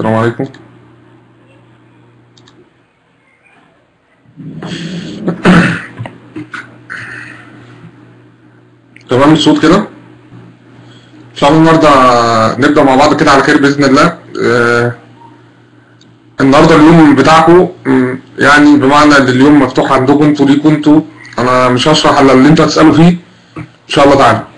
السلام عليكم تمام الصوت كده ان شاء الله النهارده نبدا مع بعض كده على خير باذن الله آه، النهارده اليوم بتاعكم م، يعني بمعنى ان اليوم مفتوح عندكم انتوا ليكم انتوا انا مش هشرح الا اللي انتوا هتسالوا فيه ان شاء الله تعالى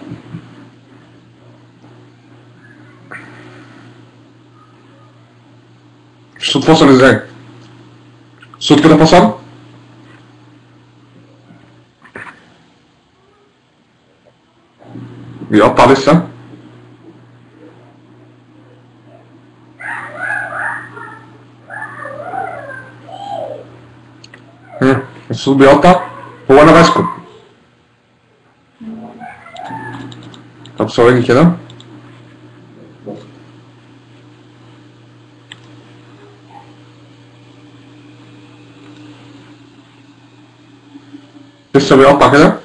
الصوت فصل ازاي الصوت كده فصل بيقطع لسه هم، الصوت بيقطع هو انا بسكت طب ثواني كده لسه بيقطع كده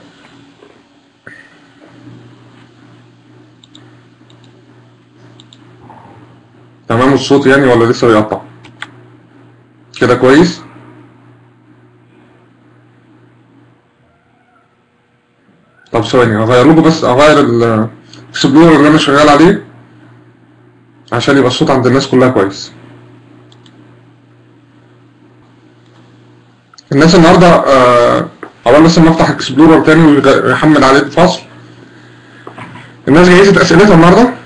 تمام الصوت يعني ولا لسه بيقطع كده كويس طب ثواني هغير لكم بس اغير الاكسبلورر اللي انا شغال عليه عشان يبقى الصوت عند الناس كلها كويس الناس النهارده آه، اول بس ما افتح اكسبلورر تاني ويحمل عليه الفصل الناس جهزت اسئلتها النهارده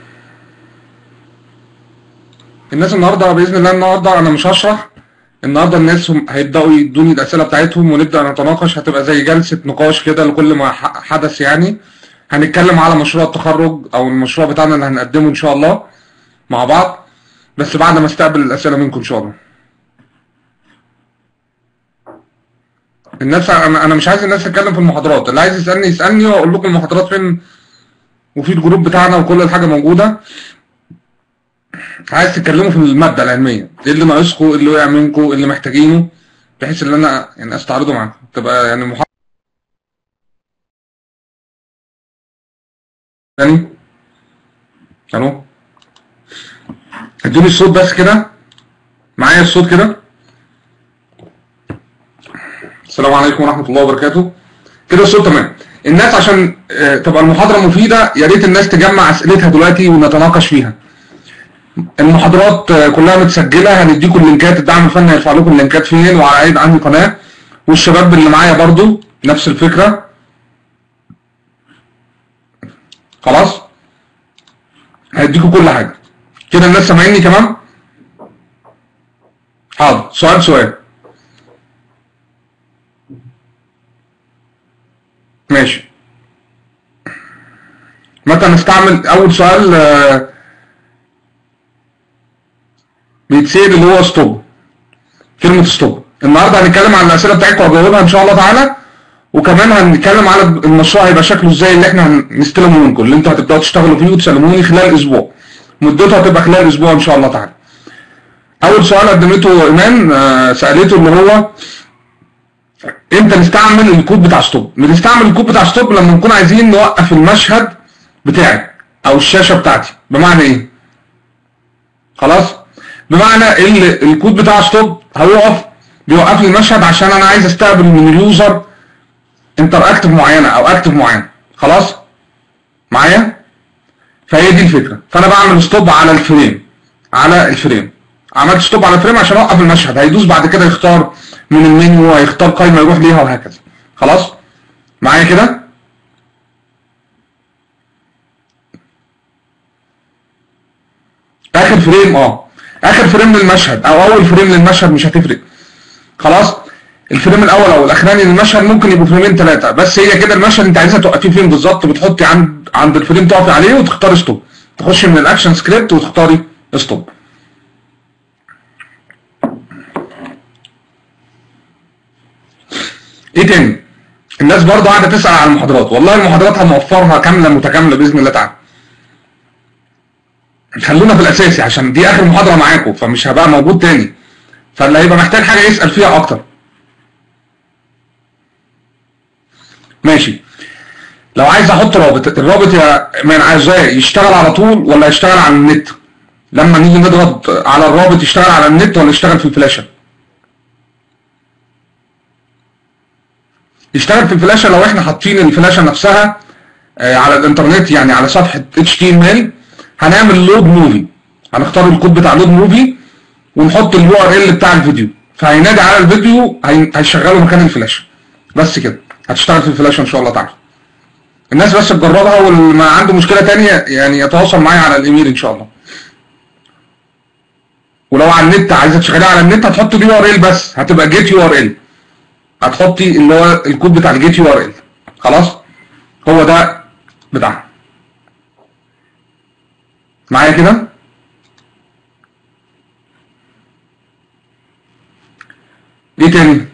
الناس النهارده باذن الله النهارده انا مش هشرح النهارده الناس هم هيبداوا يدوني الاسئله بتاعتهم ونبدا نتناقش هتبقى زي جلسه نقاش كده لكل ما ح- حدث يعني هنتكلم على مشروع التخرج او المشروع بتاعنا اللي هنقدمه ان شاء الله مع بعض بس بعد ما استقبل الاسئله منكم ان شاء الله الناس انا انا مش عايز الناس تتكلم في المحاضرات اللي عايز يسالني يسالني واقول لكم المحاضرات فين وفي الجروب بتاعنا وكل الحاجه موجوده عايز تتكلموا في الماده العلميه ايه اللي ناقصكم ايه اللي وقع منكم ايه اللي محتاجينه بحيث ان انا يعني استعرضه معاكم تبقى يعني محاضره تاني الو ادوني الصوت بس كده معايا الصوت كده السلام عليكم ورحمه الله وبركاته كده الصوت تمام الناس عشان آه، تبقى المحاضره مفيده يا ريت الناس تجمع اسئلتها دلوقتي ونتناقش فيها المحاضرات آه، كلها متسجله هنديكم اللينكات الدعم الفني هيرفع لكم اللينكات فين وعلى عيد عندي قناه والشباب اللي معايا برضو نفس الفكره خلاص هيديكم كل حاجه كده الناس سامعيني كمان حاضر سؤال سؤال ماشي متى نستعمل اول سؤال آه، بيتسال اللي هو ستوب كلمة ستوب النهارده هنتكلم عن الأسئلة بتاعتكم وهجاوبها إن شاء الله تعالى وكمان هنتكلم على المشروع هيبقى شكله ازاي اللي احنا هنستلمه منكم اللي انتوا هتبداوا تشتغلوا فيه وتسلموني خلال اسبوع مدته هتبقى خلال اسبوع ان شاء الله تعالى اول سؤال قدمته ايمان آه، سالته اللي هو امتى نستعمل الكود بتاع ستوب بنستعمل الكود بتاع ستوب لما نكون عايزين نوقف المشهد بتاعي او الشاشه بتاعتي بمعنى ايه خلاص بمعنى ال- الكود بتاع ستوب هيقف بيوقف لي المشهد عشان انا عايز استقبل من اليوزر انتر اكتف معينه او اكتف معين خلاص معايا فهي دي الفكره فانا بعمل ستوب على الفريم على الفريم عملت ستوب على الفريم عشان اوقف المشهد هيدوس بعد كده يختار من المنيو هيختار قائمه يروح ليها وهكذا خلاص معايا كده اخر فريم اه اخر فريم للمشهد او اول فريم للمشهد مش هتفرق خلاص الفريم الاول او الاخراني للمشهد ممكن يبقوا فريمين ثلاثه بس هي كده المشهد انت عايزها توقفيه فين بالظبط بتحطي عند عند الفريم تقفي عليه وتختاري ستوب تخشي من الاكشن سكريبت وتختاري ستوب ايه تاني الناس برضه قاعده تسال على المحاضرات والله المحاضرات هنوفرها كامله متكامله باذن الله تعالى خلونا في الاساسي عشان دي اخر محاضره معاكم فمش هبقى موجود تاني فاللي هيبقى محتاج حاجه يسال فيها اكتر ماشي لو عايز احط رابط الرابط يا من عايزاه يشتغل على طول ولا يشتغل على النت لما نيجي نضغط على الرابط يشتغل على النت ولا يشتغل في الفلاشه يشتغل في الفلاشه لو احنا حاطين الفلاشه نفسها آه، على الانترنت يعني على صفحه HTML هنعمل لود موفي هنختار الكود بتاع لود موفي ونحط اليو ار ال بتاع الفيديو فهينادي على الفيديو هي- هيشغله مكان الفلاشه بس كده هتشتغل في الفلاشه ان شاء الله تعالى الناس بس تجربها واللي ما عنده مشكله تانية يعني يتواصل معايا على الايميل ان شاء الله ولو على النت عايزه تشغليها على النت هتحط اليو ار ال بس هتبقى جيت يو ار ال هتحطي اللي هو الكود بتاع الجيت يو ار ال خلاص هو ده بتاعها معايا كده ايه تاني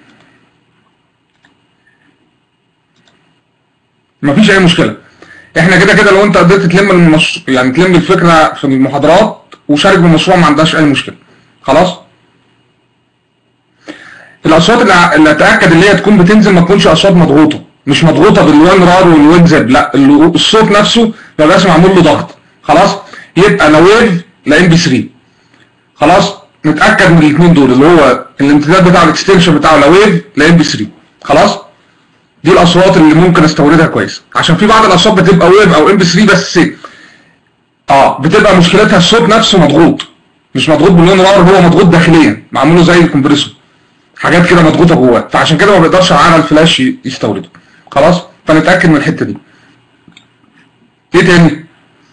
مفيش اي مشكله احنا كده كده لو انت قدرت تلم المش... يعني تلم الفكره في المحاضرات وشارك بالمشروع ما عندهاش اي مشكله خلاص الاصوات اللي, ع- اللي اتاكد اللي هي تكون بتنزل ما تكونش اصوات مضغوطه مش مضغوطه بالوان رار والوان زب لا ال- الصوت نفسه ما بيبقاش معمول له ضغط خلاص يبقى لا ويف لا ام بي 3 خلاص نتاكد من الاثنين دول اللي هو الامتداد بتاع الاكستنشن بتاعه لا ويف لا ام بي 3 خلاص دي الاصوات اللي ممكن استوردها كويس عشان في بعض الاصوات بتبقى ويف او ام بي 3 بس اه بتبقى مشكلتها الصوت نفسه مضغوط مش مضغوط باللون رار هو مضغوط داخليا معمول له زي الكمبريسور حاجات كده مضغوطه جواه فعشان كده ما بيقدرش على الفلاش ي- يستورده خلاص فنتاكد من الحته دي ايه تاني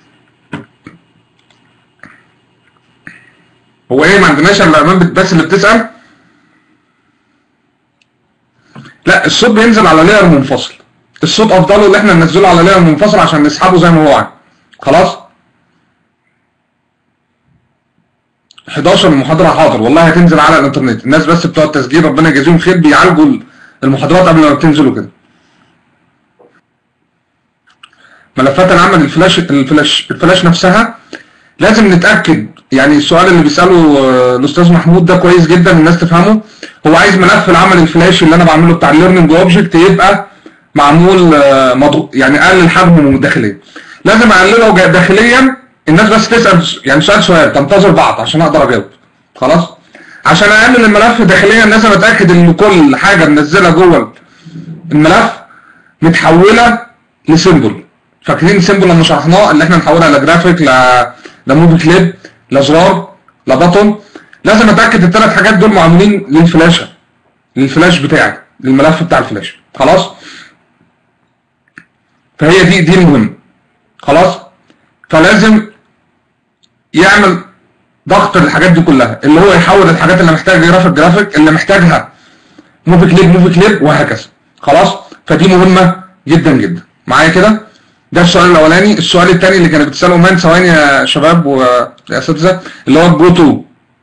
هو ايه ما عندناش الا امام بس اللي بتسال لا الصوت بينزل على لاير منفصل الصوت افضله اللي احنا ننزله على لاير منفصل عشان نسحبه زي ما هو عايز خلاص 11 المحاضرة حاضر والله هتنزل على الانترنت الناس بس بتوع التسجيل ربنا يجازيهم خير بيعالجوا المحاضرات قبل ما بتنزلوا كده ملفات العمل الفلاش الفلاش الفلاش نفسها لازم نتاكد يعني السؤال اللي بيساله آه، الاستاذ محمود ده كويس جدا الناس تفهمه هو عايز ملف العمل الفلاشي اللي انا بعمله بتاع الليرنينج اوبجكت يبقى معمول آه، مضغوط يعني اقلل حجمه من داخليا لازم اقلله جا- داخليا الناس بس تسال س- يعني سؤال سؤال تنتظر بعض عشان اقدر اجاوب خلاص عشان اقلل الملف داخليا لازم اتاكد ان كل حاجه منزله جوه الملف متحوله لسيمبل فاكرين السيمبل لما شرحناه اللي احنا نحولها لجرافيك ل لموفي كليب لزرار لبطن لازم اتاكد الثلاث حاجات دول معمولين للفلاشه للفلاش بتاعي للملف بتاع الفلاش خلاص فهي دي دي المهم خلاص فلازم يعمل ضغط للحاجات دي كلها اللي هو يحول الحاجات اللي محتاجه جرافيك جرافيك اللي محتاجها موفي كليب موفي كليب وهكذا خلاص فدي مهمه جدا جدا معايا كده ده السؤال الاولاني السؤال الثاني اللي كانت بتساله مان ثواني يا شباب ويا اساتذه اللي هو الجو تو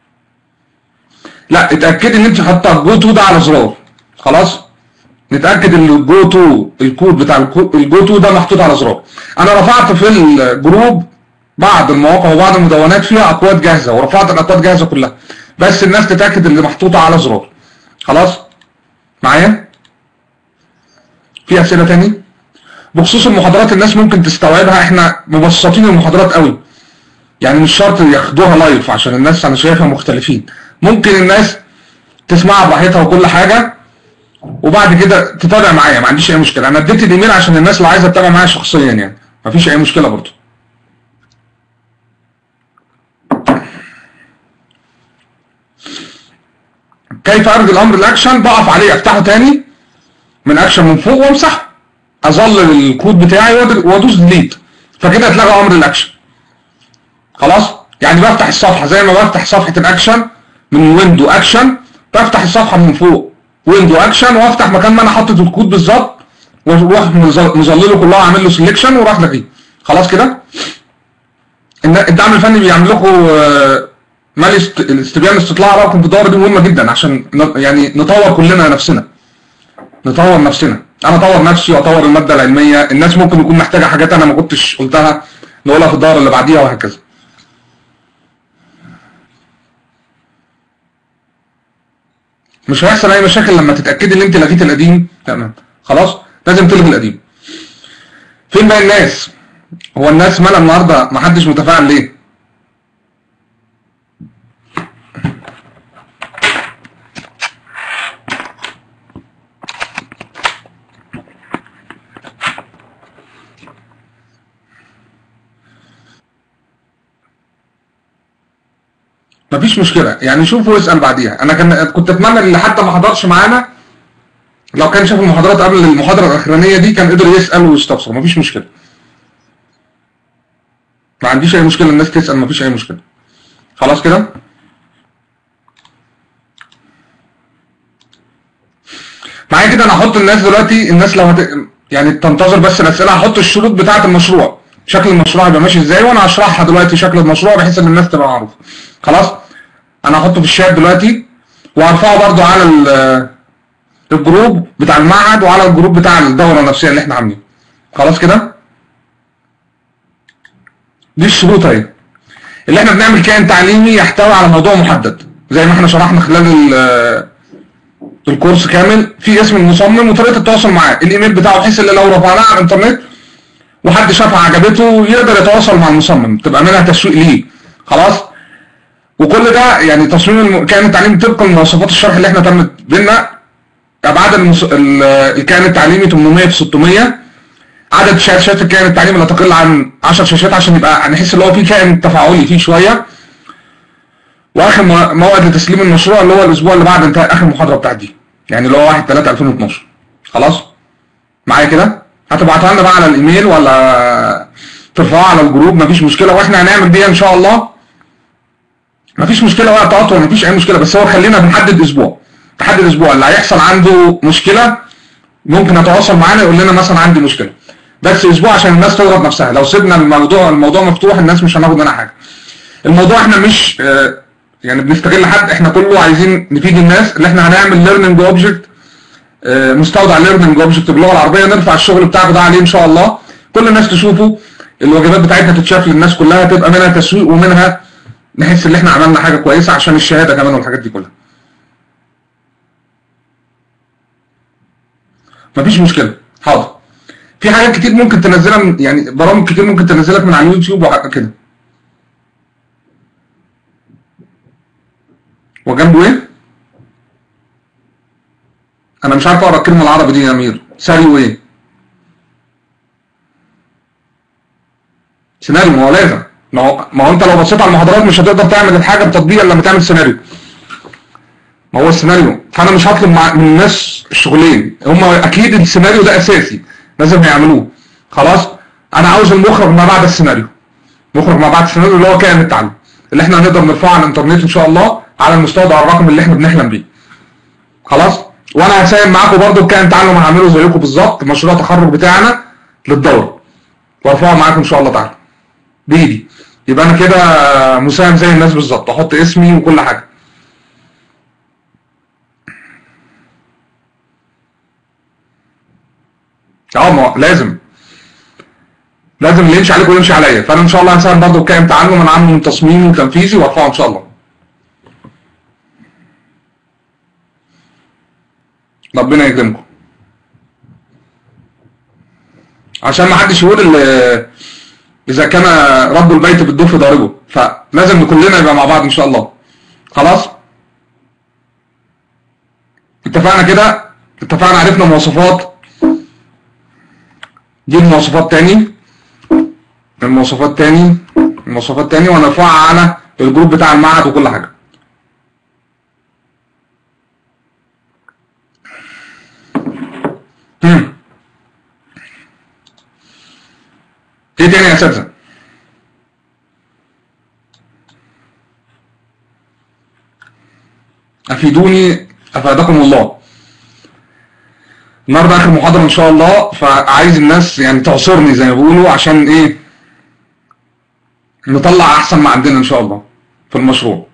لا اتاكدي ان انت حاطه الجو تو ده على زرار خلاص نتاكد ان الجو تو الكود بتاع الكو- الجو تو ده محطوط على زرار انا رفعت في الجروب بعض المواقع وبعض المدونات فيها اكواد جاهزه ورفعت الاكواد جاهزه كلها بس الناس تتاكد اللي محطوطه على زرار خلاص معايا في اسئله تاني بخصوص المحاضرات الناس ممكن تستوعبها احنا مبسطين المحاضرات قوي يعني مش شرط ياخدوها لايف عشان الناس انا شايفها مختلفين ممكن الناس تسمعها براحتها وكل حاجه وبعد كده تتابع معايا ما عنديش اي مشكله انا اديت الايميل عشان الناس اللي عايزه تتابع معايا شخصيا يعني ما فيش اي مشكله برضه كيف ارجو الامر الاكشن بقف عليه افتحه تاني من اكشن من فوق وامسحه اظلل الكود بتاعي وأد- وادوس ديليت فكده اتلغى امر الاكشن خلاص يعني بفتح الصفحه زي ما بفتح صفحه الاكشن من ويندو اكشن بفتح الصفحه من فوق ويندو اكشن وافتح مكان ما انا حاطط الكود بالظبط واروح مظل- مظلله كلها عامل له سelection وراح لغيه خلاص كده الن- الدعم الفني بيعمل لكم آه، مال است- الاستبيان استطلاع رقم الدوره دي مهمه جدا عشان ن- يعني نطور كلنا نفسنا نطور نفسنا انا اطور نفسي واطور الماده العلميه الناس ممكن يكون محتاجه حاجات انا ما كنتش قلتها نقولها في الدوره اللي بعديها وهكذا مش هيحصل اي مشاكل لما تتاكدي ان انت لغيت القديم تمام خلاص لازم تلغي القديم فين بقى الناس هو الناس مالها النهارده ما حدش متفاعل ليه مفيش مشكله يعني شوف واسال بعديها انا كان كنت اتمنى اللي حتى ما حضرش معانا لو كان شاف المحاضرات قبل المحاضره الاخرانيه دي كان قدر يسال ويستفسر مفيش مشكله ما عنديش اي مشكله الناس تسال مفيش اي مشكله خلاص كده معايا كده انا هحط الناس دلوقتي الناس لو هت... يعني تنتظر بس الاسئله هحط الشروط بتاعه المشروع شكل المشروع هيبقى ماشي ازاي وانا هشرحها دلوقتي شكل المشروع بحيث ان الناس تبقى معروفه خلاص انا هحطه في الشات دلوقتي وهرفعه برده على ال- الجروب بتاع المعهد وعلى الجروب بتاع الدوره النفسيه اللي احنا عاملينه خلاص كده دي الشروط اهي اللي احنا بنعمل كائن تعليمي يحتوي على موضوع محدد زي ما احنا شرحنا خلال ال- الكورس كامل في اسم المصمم وطريقه التواصل معاه الايميل بتاعه بحيث ان لو رفعناه على الانترنت وحد شافها عجبته يقدر يتواصل مع المصمم تبقى منها تسويق ليه خلاص وكل ده يعني تصميم الم- كائن التعليمي طبقا لمواصفات الشرح اللي احنا تمت بينا ابعاد المص... ال- الكائن التعليمي 800 في 600 عدد شاشات الكائن التعليمي لا تقل عن 10 شاشات عشان يبقى نحس ان هو في كائن تفاعلي فيه شويه واخر مو- موعد لتسليم المشروع اللي هو الاسبوع اللي بعد انتهاء اخر محاضره بتاعت دي يعني اللي هو 1 3 2012 خلاص معايا كده هتبعتها لنا بقى على الايميل ولا ترفعوها على الجروب مفيش مشكله واحنا هنعمل بيها ان شاء الله مفيش مشكله وقت اطول مفيش اي مشكله بس هو خلينا بنحدد اسبوع تحدد اسبوع اللي هيحصل عنده مشكله ممكن يتواصل معانا يقول لنا مثلا عندي مشكله بس اسبوع عشان الناس تضغط نفسها لو سيبنا الموضوع الموضوع مفتوح الناس مش هناخد منها حاجه الموضوع احنا مش آه، يعني بنستغل حد احنا كله عايزين نفيد الناس اللي احنا هنعمل ليرنينج اوبجكت مستودع ليرنينج اوبجكت باللغه العربيه نرفع الشغل بتاعك ده عليه ان شاء الله كل الناس تشوفه الواجبات بتاعتنا تتشاف للناس كلها تبقى منها تسويق ومنها نحس ان احنا عملنا حاجه كويسه عشان الشهاده كمان والحاجات دي كلها مفيش مشكله حاضر في حاجات كتير ممكن تنزلها من يعني برامج كتير ممكن تنزلك من على اليوتيوب وحاجات كده وجنبه ايه؟ انا مش عارف اقرا الكلمه العربي دي يا امير ساريو ايه؟ سيناريو ما هو لازم ما هو ما هو انت لو بصيت على المحاضرات مش هتقدر تعمل الحاجه بتطبيق الا لما تعمل سيناريو ما هو السيناريو فانا مش هطلب مع من الناس الشغلين هم اكيد السيناريو ده اساسي لازم يعملوه خلاص انا عاوز المخرج ما بعد السيناريو مخرج ما بعد السيناريو اللي هو كائن التعلم اللي احنا هنقدر نرفعه على الانترنت ان شاء الله على المستودع الرقمي اللي احنا بنحلم بيه خلاص وانا هساهم معاكم برضو بكائن تعلم هعمله زيكم بالظبط مشروع التخرج بتاعنا للدوره وارفعه معاكم ان شاء الله تعالى بايدي يبقى انا كده مساهم زي الناس بالظبط احط اسمي وكل حاجه اه ما هو لازم لازم اللي يمشي عليكم يمشي عليا فانا ان شاء الله هساهم برضه بكائن تعلم انا عامله تصميمي وتنفيذي وارفعه ان شاء الله ربنا يكرمكم عشان ما حدش يقول ال- اذا كان رب البيت بالدف ضاربه فلازم كلنا يبقى مع بعض ان شاء الله خلاص اتفقنا كده اتفقنا عرفنا مواصفات دي المواصفات تاني المواصفات تاني المواصفات تاني ونرفعها على الجروب بتاع المعهد وكل حاجه هم. ايه تاني يا اساتذه افيدوني افادكم الله النهارده اخر محاضره ان شاء الله فعايز الناس يعني تعصرني زي ما بيقولوا عشان ايه نطلع احسن ما عندنا ان شاء الله في المشروع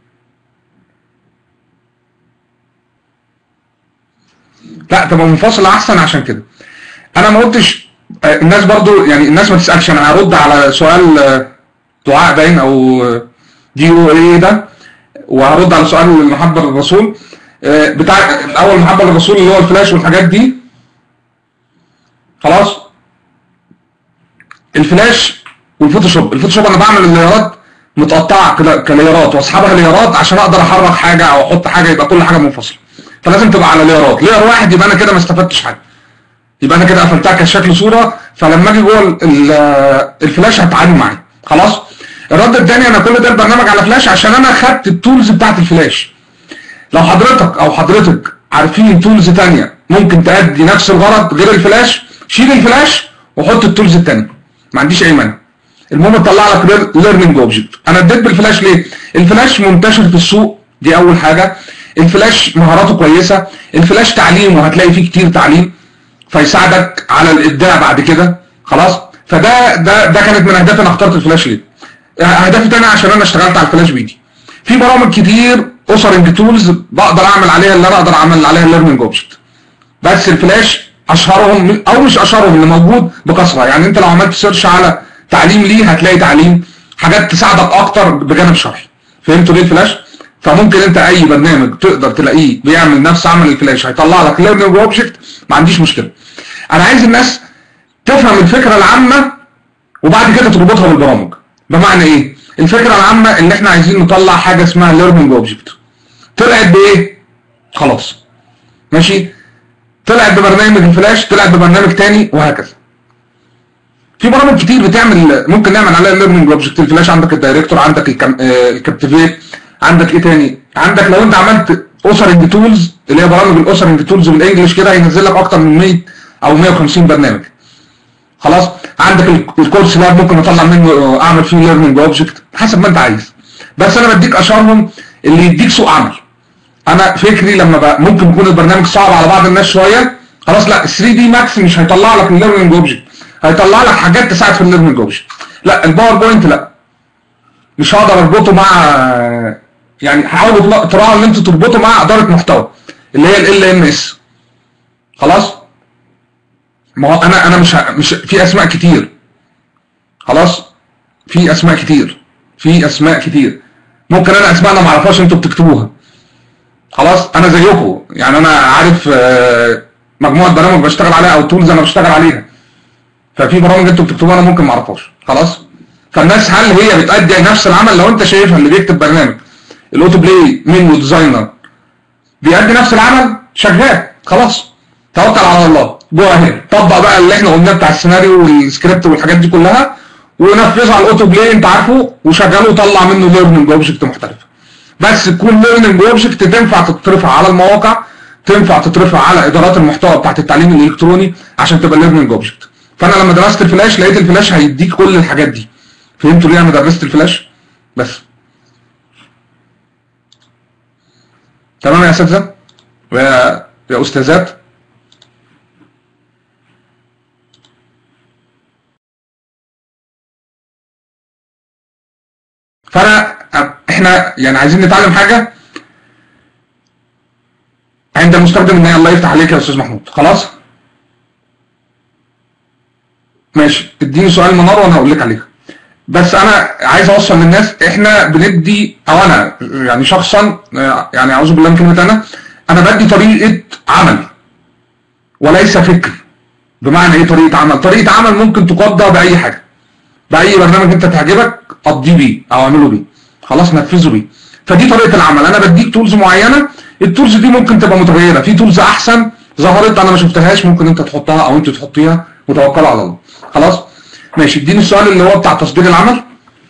لا تبقى منفصلة احسن عشان كده انا ما قلتش آه، الناس برضو يعني الناس ما تسالش انا هرد على سؤال آه، دعاء باين او آه، دي او ايه ده وهرد على سؤال المحبه للرسول آه، بتاع اول محبه للرسول اللي هو الفلاش والحاجات دي خلاص الفلاش والفوتوشوب الفوتوشوب انا بعمل الليرات متقطعه كده كليرات واسحبها ليرات عشان اقدر احرك حاجه او احط حاجه يبقى كل حاجه منفصله فلازم تبقى على ليرات لير واحد يبقى انا كده ما استفدتش حاجه يبقى انا كده قفلتها كشكل صوره فلما اجي جوه ال- ال- الفلاش هتعامل معايا خلاص الرد الثاني انا كل ده البرنامج على فلاش عشان انا خدت التولز بتاعت الفلاش لو حضرتك او حضرتك عارفين تولز تانية ممكن تأدي نفس الغرض غير الفلاش شيل الفلاش وحط التولز التانية ما عنديش اي مانع المهم تطلع لك ليرنينج اوبجكت انا اديت بالفلاش ليه الفلاش منتشر في السوق دي اول حاجه الفلاش مهاراته كويسه الفلاش تعليم وهتلاقي فيه كتير تعليم فيساعدك على الابداع بعد كده خلاص فده ده ده كانت من اهدافي انا اخترت الفلاش ليه اهدافي تانية عشان انا اشتغلت على الفلاش بايدي في برامج كتير اوسرنج تولز بقدر اعمل عليها اللي انا اقدر اعمل عليها الليرنينج اوبجكت بس الفلاش اشهرهم او مش اشهرهم اللي موجود بكثره يعني انت لو عملت سيرش على تعليم ليه هتلاقي تعليم حاجات تساعدك اكتر بجانب شرحي فهمتوا ليه الفلاش فممكن انت اي برنامج تقدر تلاقيه بيعمل نفس عمل الفلاش هيطلع لك ليرنينج اوبجكت ما عنديش مشكله انا عايز الناس تفهم الفكره العامه وبعد كده تربطها بالبرامج بمعنى ايه الفكره العامه ان احنا عايزين نطلع حاجه اسمها ليرنينج اوبجكت طلعت بايه خلاص ماشي طلعت ببرنامج الفلاش طلعت ببرنامج تاني وهكذا في برامج كتير بتعمل ممكن نعمل عليها ليرنينج اوبجكت الفلاش عندك الدايركتور عندك الكابتيفيت عندك ايه تاني عندك لو انت عملت اوسرنج تولز اللي هي برامج الاوسرنج تولز بالانجلش كده هينزل لك اكتر من 100 او 150 برنامج خلاص عندك الكورس لاب ممكن اطلع منه اعمل فيه ليرنينج اوبجكت حسب ما انت عايز بس انا بديك اشهرهم اللي يديك سوق عمل انا فكري لما بقى ممكن يكون البرنامج صعب على بعض الناس شويه خلاص لا 3 دي ماكس مش هيطلع لك الليرنينج اوبجكت هيطلع لك حاجات تساعد في الليرنينج اوبجكت لا الباوربوينت لا مش هقدر اربطه مع يعني حاولوا تراعوا ان انتوا تربطوا مع اداره محتوى اللي هي ال ام اس خلاص ما هو انا انا مش مش في اسماء كتير خلاص في اسماء كتير في اسماء كتير ممكن انا اسماء انا ما اعرفهاش انتوا بتكتبوها خلاص انا زيكم يعني انا عارف مجموعه برامج بشتغل عليها او تولز انا بشتغل عليها ففي برامج انتوا بتكتبوها انا ممكن ما اعرفهاش خلاص فالناس هل هي بتأدي نفس العمل لو انت شايفها اللي بيكتب برنامج الاوتو بلاي منيو ديزاينر بيأدي نفس العمل شغال خلاص توكل على الله جو اهيد طبق بقى اللي احنا قلناه بتاع السيناريو والسكريبت والحاجات دي كلها ونفذه على الاوتو بلاي انت عارفه وشغله وطلع منه ليرنينج اوبجكت محترفه بس تكون ليرنينج اوبجكت تنفع تترفع على المواقع تنفع تترفع على ادارات المحتوى بتاعت التعليم الالكتروني عشان تبقى ليرنينج اوبجكت فانا لما درست الفلاش لقيت الفلاش هيديك كل الحاجات دي فهمتوا ليه انا درست الفلاش بس تمام يا اساتذه ويا يا استاذات فانا احنا يعني عايزين نتعلم حاجه عند المستخدم ان الله يفتح عليك يا استاذ محمود خلاص ماشي اديني سؤال منار وانا هقول لك عليه بس انا عايز اوصل للناس احنا بندي او انا يعني شخصا يعني اعوذ بالله من كلمه انا انا بدي طريقه عمل وليس فكر بمعنى ايه طريقه عمل طريقه عمل ممكن تقضى باي حاجه باي برنامج انت تعجبك قضيه بيه او اعمله بيه خلاص نفذه بيه فدي طريقه العمل انا بديك تولز معينه التولز دي ممكن تبقى متغيره في تولز احسن ظهرت انا ما شفتهاش ممكن انت تحطها او انت تحطيها وتوكلوا على الله خلاص ماشي اديني السؤال اللي هو بتاع تصدير العمل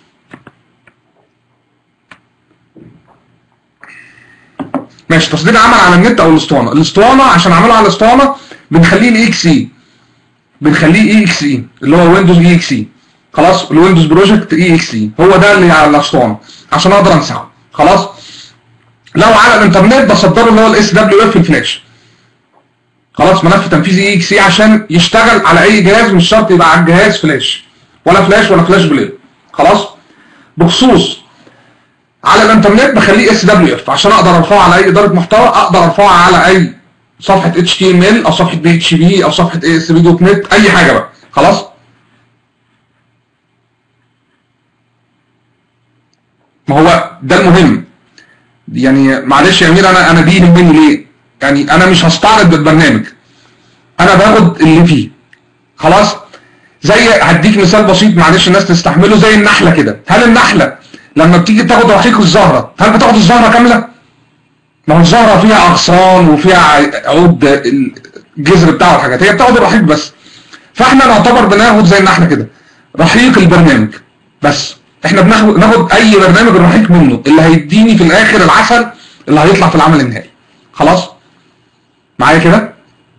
ماشي تصدير العمل على النت او الاسطوانه الاسطوانه عشان اعمله على الاسطوانه بنخليه الاي اكس اي بنخليه اي اكس اي اللي هو ويندوز اي اكس اي خلاص الويندوز بروجكت اي اكس اي هو ده اللي على الاسطوانه عشان اقدر امسحه خلاص لو على الانترنت بصدره اللي هو الاس دبليو اف الفلاش خلاص ملف تنفيذي اي اكس اي عشان يشتغل على اي جهاز مش شرط يبقى على الجهاز فلاش ولا فلاش ولا فلاش بلاي خلاص بخصوص على الانترنت بخليه اس دبليو اف عشان اقدر ارفعه على اي اداره محتوى اقدر ارفعه على اي صفحه اتش تي ام ال او صفحه بي اتش بي او صفحه اي اس بي دوت نت اي حاجه بقى خلاص ما هو ده المهم يعني معلش يا امير انا انا دي يهمني ليه يعني انا مش هستعرض بالبرنامج انا باخد اللي فيه خلاص زي هديك مثال بسيط معلش الناس تستحمله زي النحله كده هل النحله لما بتيجي تاخد رحيق الزهره هل بتاخد الزهره كامله ما هو الزهره فيها اغصان وفيها عود الجذر بتاعه الحاجات هي بتاخد الرحيق بس فاحنا نعتبر بناخد زي النحله كده رحيق البرنامج بس احنا بناخد ناخد اي برنامج نروحيك منه اللي هيديني في الاخر العسل اللي هيطلع في العمل النهائي خلاص معايا كده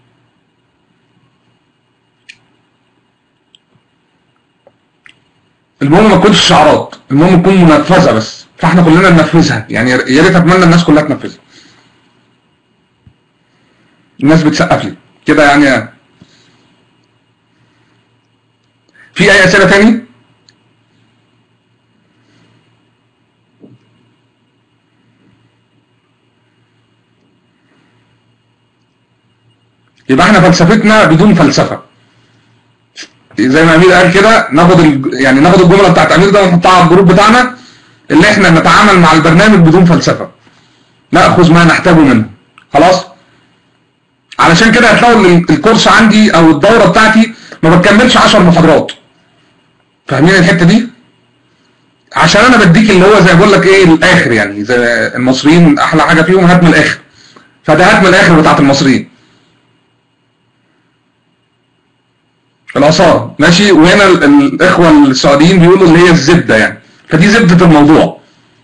المهم ما تكونش شعارات المهم تكون منفذه بس فاحنا كلنا ننفذها يعني يا ريت اتمنى الناس كلها تنفذها الناس بتسقف لي كده يعني في اي اسئله تاني يبقى احنا فلسفتنا بدون فلسفه زي ما امير قال كده ناخد ال... يعني ناخد الجمله بتاعت امير ده ونحطها على الجروب بتاعنا اللي احنا نتعامل مع البرنامج بدون فلسفه ناخذ ما نحتاجه منه خلاص علشان كده هتلاقوا ان الكورس عندي او الدوره بتاعتي ما بتكملش 10 محاضرات فاهمين الحته دي عشان انا بديك اللي هو زي بقول لك ايه الاخر يعني زي المصريين احلى حاجه فيهم هات من الاخر فده هات من الاخر بتاعت المصريين الاثار ماشي وهنا ال- الاخوه السعوديين بيقولوا اللي هي الزبده يعني فدي زبده الموضوع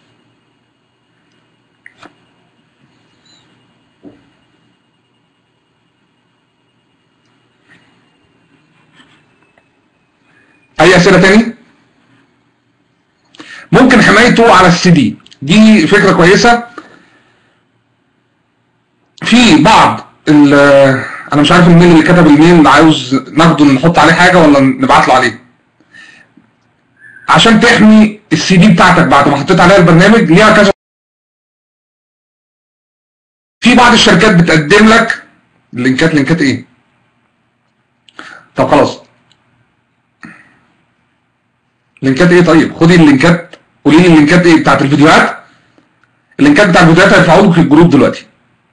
اي اسئله تاني ممكن حمايته على السي دي دي فكره كويسه في بعض ال انا مش عارف الميل اللي كتب الميل عاوز ناخده نحط عليه حاجه ولا نبعت له عليه عشان تحمي السي دي بتاعتك بعد ما حطيت عليها البرنامج ليها كذا في بعض الشركات بتقدم لك لينكات لينكات ايه طب خلاص لينكات ايه طيب خدي اللينكات قولي لي اللينكات ايه بتاعت الفيديوهات اللينكات بتاعت الفيديوهات هيرفعوا لك الجروب دلوقتي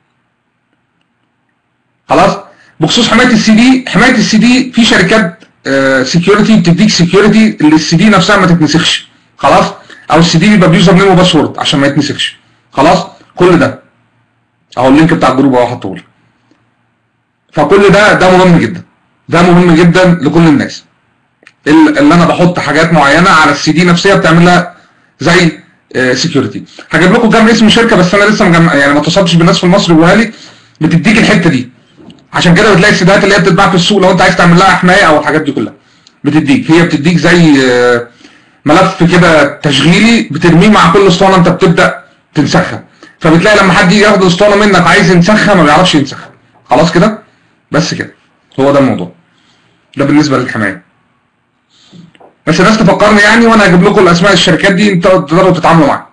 خلاص بخصوص حمايه السي دي حمايه السي دي في شركات سكيورتي بتديك سكيورتي اللي السي دي نفسها ما تتنسخش خلاص او السي دي بيبقى بيوزر نيم وباسورد عشان ما يتنسخش خلاص كل ده اهو اللينك بتاع الجروب اهو حاطه لك فكل ده ده مهم جدا ده مهم جدا لكل الناس ال- اللي انا بحط حاجات معينه على السي دي نفسها بتعمل لها زي سكيورتي هجيب لكم كام اسم شركه بس انا لسه مجمع يعني ما اتصلتش بالناس في مصر جوها لي بتديك الحته دي عشان كده بتلاقي السيدات اللي هي بتتباع في السوق لو انت عايز تعمل لها حمايه او الحاجات دي كلها بتديك هي بتديك زي آه، ملف كده تشغيلي بترميه مع كل اسطوانه انت بتبدا تنسخها فبتلاقي لما حد يجي ياخد الاسطوانه منك عايز ينسخها ما بيعرفش ينسخها خلاص كده بس كده هو ده الموضوع ده بالنسبه للحمايه بس الناس تفكرني يعني وانا هجيب لكم الاسماء الشركات دي انتوا تقدروا تتعاملوا معاها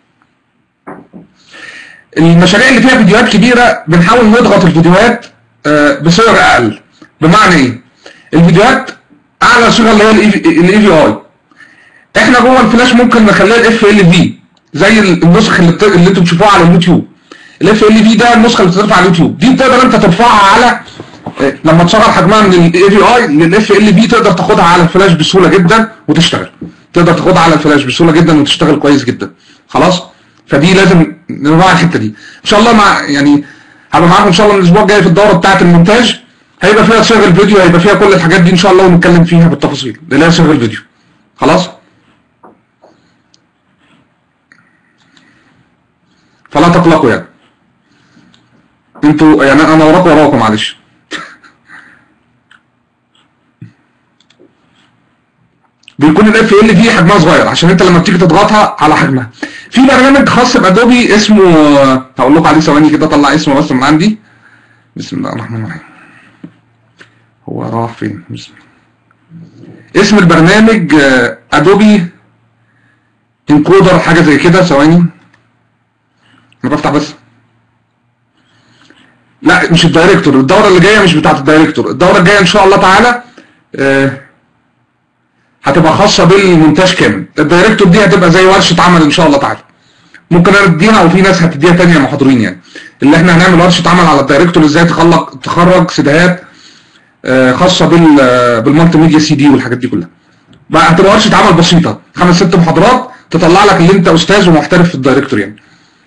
المشاريع اللي فيها فيديوهات كبيره بنحاول نضغط الفيديوهات آه، بصيغ اقل بمعنى ايه الفيديوهات اعلى صيغه اللي هي الاي في اي احنا جوه الفلاش ممكن نخليها الاف ال في زي النسخ اللي, بت... اللي انتوا بتشوفوها على اليوتيوب الاف ال في ده النسخه اللي بتترفع على اليوتيوب دي تقدر انت ترفعها على آه، لما تصغر حجمها من الاي في اي للاف ال في تقدر تاخدها على الفلاش بسهوله جدا وتشتغل تقدر تاخدها على الفلاش بسهوله جدا وتشتغل كويس جدا خلاص فدي لازم نراعي الحته دي ان شاء الله مع يعني هبقى معاكم ان شاء الله من الاسبوع الجاي في الدوره بتاعه المونتاج هيبقى فيها صيغ الفيديو هيبقى فيها كل الحاجات دي ان شاء الله ونتكلم فيها بالتفاصيل اللي هي صيغ الفيديو خلاص فلا تقلقوا يعني انتوا يعني انا وراكم وراكم معلش بيكون الاف ال فيه حجمها صغير عشان انت لما بتيجي تضغطها على حجمها في برنامج خاص بادوبي اسمه هقول لكم عليه ثواني كده اطلع اسمه بس من عندي بسم الله الرحمن الرحيم هو راح فين بسم الله. اسم البرنامج آه، ادوبي انكودر حاجه زي كده ثواني انا بفتح بس لا مش الدايركتور الدوره اللي جايه مش بتاعت الدايركتور الدوره الجايه ان شاء الله تعالى آه، هتبقى خاصه بالمونتاج كامل الدايركتور دي هتبقى زي ورشه عمل ان شاء الله تعالى ممكن انا اديها او في ناس هتديها تانية محاضرين يعني اللي احنا هنعمل ورشه عمل على الدايركتور ازاي تخلق تخرج سيديهات آه، خاصه بال آه، بالمالتي ميديا سي دي والحاجات دي كلها بقى هتبقى ورشه عمل بسيطه خمس ست محاضرات تطلع لك اللي انت استاذ ومحترف في الدايركتور يعني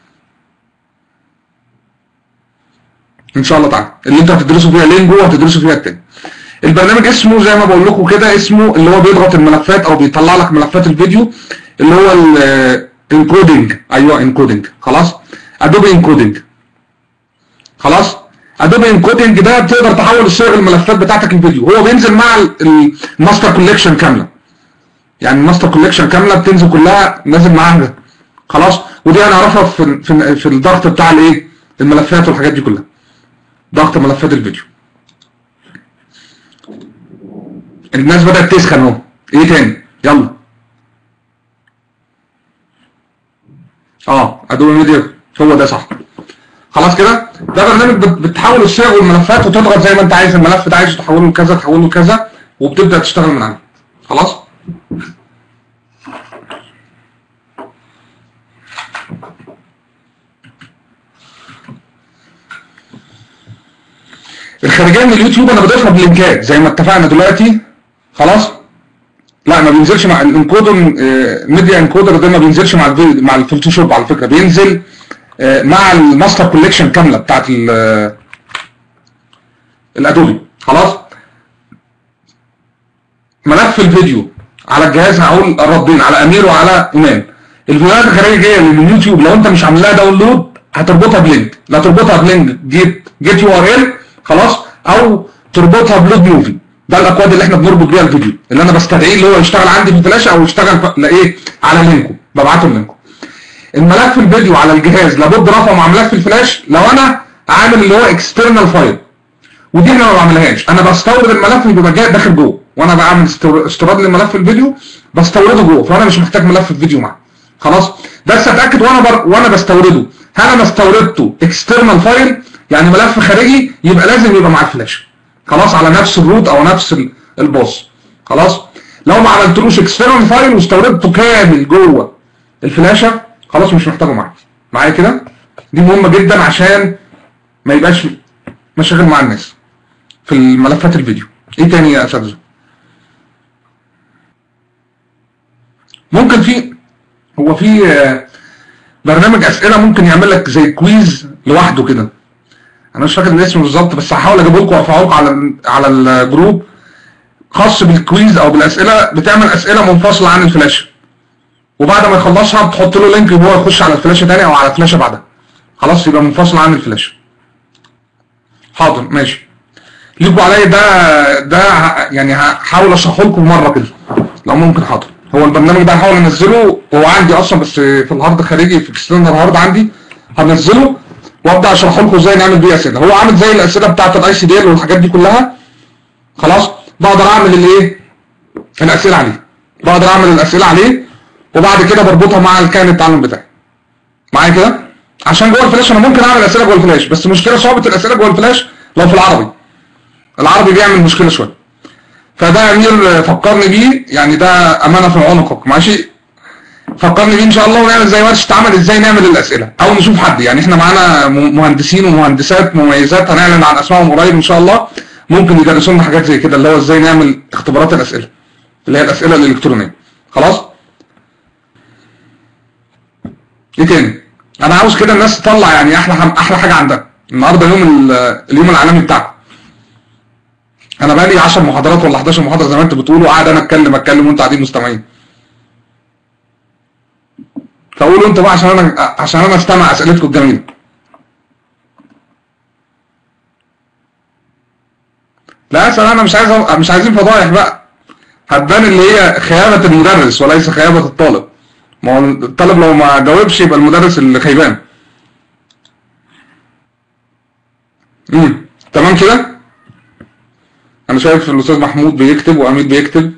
ان شاء الله تعالى اللي انتوا هتدرسوا فيها لينجو هتدرسوا فيها التاني البرنامج اسمه زي ما بقول لكم كده اسمه اللي هو بيضغط الملفات او بيطلع لك ملفات الفيديو اللي هو الانكودنج ايوه انكودنج خلاص ادوبي انكودنج خلاص ادوبي انكودنج ده بتقدر تحول الصيغ الملفات بتاعتك الفيديو هو بينزل مع الماستر كوليكشن كامله يعني الماستر كوليكشن كامله بتنزل كلها نازل معاها خلاص ودي هنعرفها في في في الضغط بتاع الايه الملفات والحاجات دي كلها ضغط ملفات الفيديو الناس بدات تسخن اهو ايه تاني يلا اه ادوبي ميديا هو ده صح خلاص كده ده برنامج بتحول الصيغ والملفات وتضغط زي ما انت عايز الملف ده عايز تحوله لكذا تحوله لكذا وبتبدا تشتغل من عنده خلاص الخارجيه من اليوتيوب انا بضيفها بلينكات زي ما اتفقنا دلوقتي خلاص لا ما بينزلش مع الانكودر ميديا انكودر ده ما بينزلش مع مع الفوتوشوب على فكره بينزل مع الماستر كوليكشن كامله بتاعت الادوبي خلاص ملف الفيديو على الجهاز هقول الردين على امير وعلى ايمان الفيديوهات الخارجيه جايه من اليوتيوب لو انت مش عامل لها داونلود هتربطها بلينك لا تربطها بلينك جيت جيت يو ار ال خلاص او تربطها بلود موفي ده الاكواد اللي احنا بنربط بيها الفيديو اللي انا بستدعيه اللي هو يشتغل عندي في الفلاشه او يشتغل لايه على لينكو ببعته لينكو الملف الفيديو على الجهاز لابد رفعه مع ملف الفلاش لو انا عامل اللي هو اكسترنال فايل ودي انا ما بعملهاش انا بستورد الملف اللي بيبقى جاي داخل جوه وانا بعمل استيراد لملف الفيديو بستورده جوه فانا مش محتاج ملف الفيديو معاه خلاص بس اتاكد وانا بر... وانا بستورده هل انا استوردته اكسترنال فايل يعني ملف خارجي يبقى لازم يبقى مع الفلاش خلاص على نفس الروت او نفس الباص خلاص لو ما عملتلوش اكسترنال فايل واستوردته كامل جوه الفلاشه خلاص مش محتاجه معايا معايا كده دي مهمه جدا عشان ما يبقاش مشاغل مع الناس في الملفات الفيديو ايه تاني يا اساتذه ممكن في هو في برنامج اسئله ممكن يعمل لك زي كويز لوحده كده انا مش فاكر الاسم بالظبط بس هحاول اجيبه لكم وارفعه لكم على على الجروب خاص بالكويز او بالاسئله بتعمل اسئله منفصله عن الفلاشه وبعد ما يخلصها بتحط له لينك وهو يخش على الفلاشه تاني او على الفلاشه بعدها خلاص يبقى منفصل عن الفلاشه حاضر ماشي ليكوا عليا ده ده يعني هحاول اشرحه لكم مره كده لو ممكن حاضر هو البرنامج ده هحاول انزله هو عندي اصلا بس في الهارد خارجي في اكسترنال هارد عندي هنزله وابدا اشرح لكم ازاي نعمل بيه اسئله هو عامل زي الاسئله بتاعت الاي سي دي ال والحاجات دي كلها خلاص بقدر اعمل الايه الاسئله عليه بقدر اعمل الاسئله عليه وبعد كده بربطها مع الكائن التعلم بتاعي معايا كده عشان جوه الفلاش انا ممكن اعمل اسئله جوه الفلاش بس مشكله صعوبه الاسئله جوه الفلاش لو في العربي العربي بيعمل مشكله شويه فده امير فكرني بيه يعني ده امانه في عنقك ماشي فكرني بيه ان شاء الله ونعمل زي ورشه عمل ازاي نعمل الاسئله او نشوف حد يعني احنا معانا مهندسين ومهندسات مميزات هنعلن عن اسمائهم قريب ان شاء الله ممكن يدرسوا لنا حاجات زي كده اللي هو ازاي نعمل اختبارات الاسئله اللي هي الاسئله الالكترونيه خلاص ايه تاني انا عاوز كده الناس تطلع يعني احلى احلى حاجه عندها النهارده يوم اليوم العالمي بتاعكم انا بقى لي 10 محاضرات ولا 11 محاضره زي ما انتوا بتقولوا قاعد انا اتكلم اتكلم وانتوا قاعدين مستمعين فقولوا انتوا بقى عشان انا عشان انا استمع اسئلتكم الجميله لا اصل انا مش عايز مش عايزين فضايح بقى هتبان اللي هي خيانه المدرس وليس خيانه الطالب ما هو الطالب لو ما جاوبش يبقى المدرس اللي خيبان امم تمام كده انا شايف الاستاذ محمود بيكتب وامير بيكتب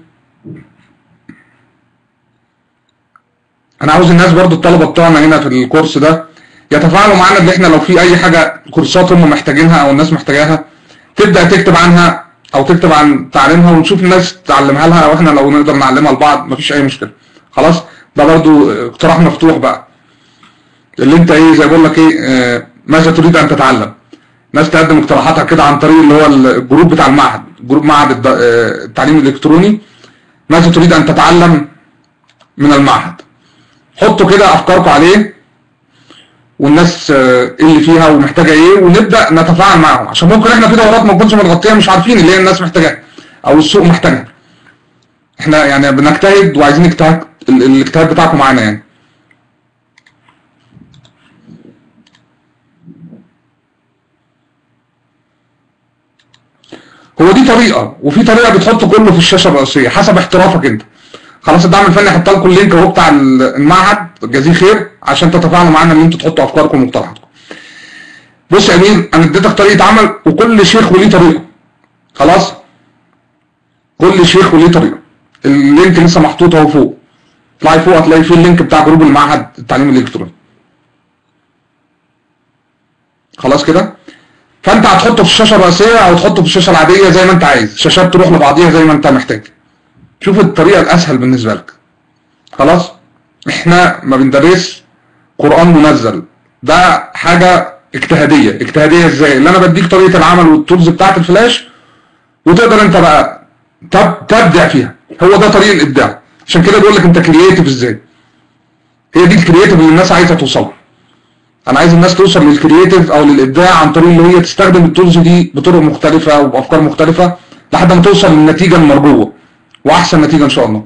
انا عاوز الناس برضو الطلبه بتوعنا هنا في الكورس ده يتفاعلوا معانا ان احنا لو في اي حاجه كورسات هم محتاجينها او الناس محتاجاها تبدا تكتب عنها او تكتب عن تعليمها ونشوف الناس تعلمها لها او احنا لو نقدر نعلمها لبعض مفيش اي مشكله خلاص ده برضو اقتراح مفتوح بقى اللي انت ايه زي بقول لك ايه اه ماذا تريد ان تتعلم ناس تقدم اقتراحاتها كده عن طريق اللي هو الجروب بتاع المعهد جروب معهد التعليم الالكتروني ماذا تريد ان تتعلم من المعهد حطوا كده افكاركم عليه والناس ايه اللي فيها ومحتاجه ايه ونبدا نتفاعل معاهم عشان ممكن احنا في دورات ما نكونش متغطيه مش عارفين اللي هي الناس محتاجاها او السوق محتاجها احنا يعني بنجتهد وعايزين نجتهد ال- الاجتهاد بتاعكم معانا يعني هو دي طريقه وفي طريقه بتحط كله في الشاشه الرئيسيه حسب احترافك انت خلاص الدعم الفني هحط لكم اللينك اهو بتاع المعهد جزيه خير عشان تتفاعلوا معانا ان انتوا تحطوا افكاركم ومقترحاتكم بص يا امير انا اديتك طريقه عمل وكل شيخ وليه طريقه خلاص كل شيخ وليه طريقه اللينك لسه محطوط اهو فوق اطلعي فوق هتلاقي فيه اللينك بتاع جروب المعهد التعليم الالكتروني خلاص كده فانت هتحطه في الشاشه الرئيسيه او تحطه في الشاشه العاديه زي ما انت عايز الشاشات تروح لبعضيها زي ما انت محتاج شوف الطريقه الاسهل بالنسبه لك خلاص احنا ما بندرس قران منزل ده حاجه اجتهاديه اجتهاديه ازاي اللي انا بديك طريقه العمل والتولز بتاعت الفلاش وتقدر انت بقى تب تبدع فيها هو ده طريق الابداع عشان كده بقول لك انت كرييتيف ازاي هي دي الكرييتيف اللي الناس عايزه توصل له. انا عايز الناس توصل للكرييتيف او للابداع عن طريق اللي هي تستخدم التولز دي بطرق مختلفه وبافكار مختلفه لحد ما توصل للنتيجه المرجوه واحسن نتيجه ان شاء الله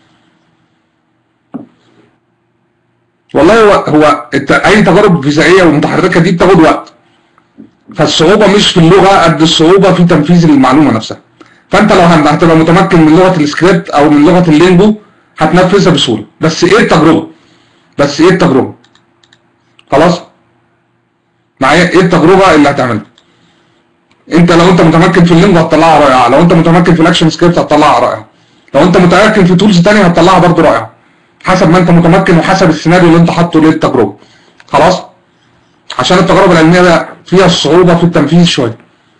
والله هو هو الت- اي تجارب فيزيائيه ومتحركه دي بتاخد وقت فالصعوبه مش في اللغه قد الصعوبه في تنفيذ المعلومه نفسها فانت لو هن- هتبقى متمكن من لغه السكريبت او من لغه اللينجو هتنفذها بسهوله بس ايه التجربه بس ايه التجربه خلاص معايا ايه التجربه اللي هتعملها انت لو انت متمكن في اللينجو هتطلعها رائعه لو انت متمكن في الاكشن سكريبت هتطلعها رائعه لو انت متمكن في تولز تانية هتطلعها برضه رائعه حسب ما انت متمكن وحسب السيناريو اللي انت حاطه للتجربه خلاص عشان التجارب العلميه ده فيها صعوبه في التنفيذ شويه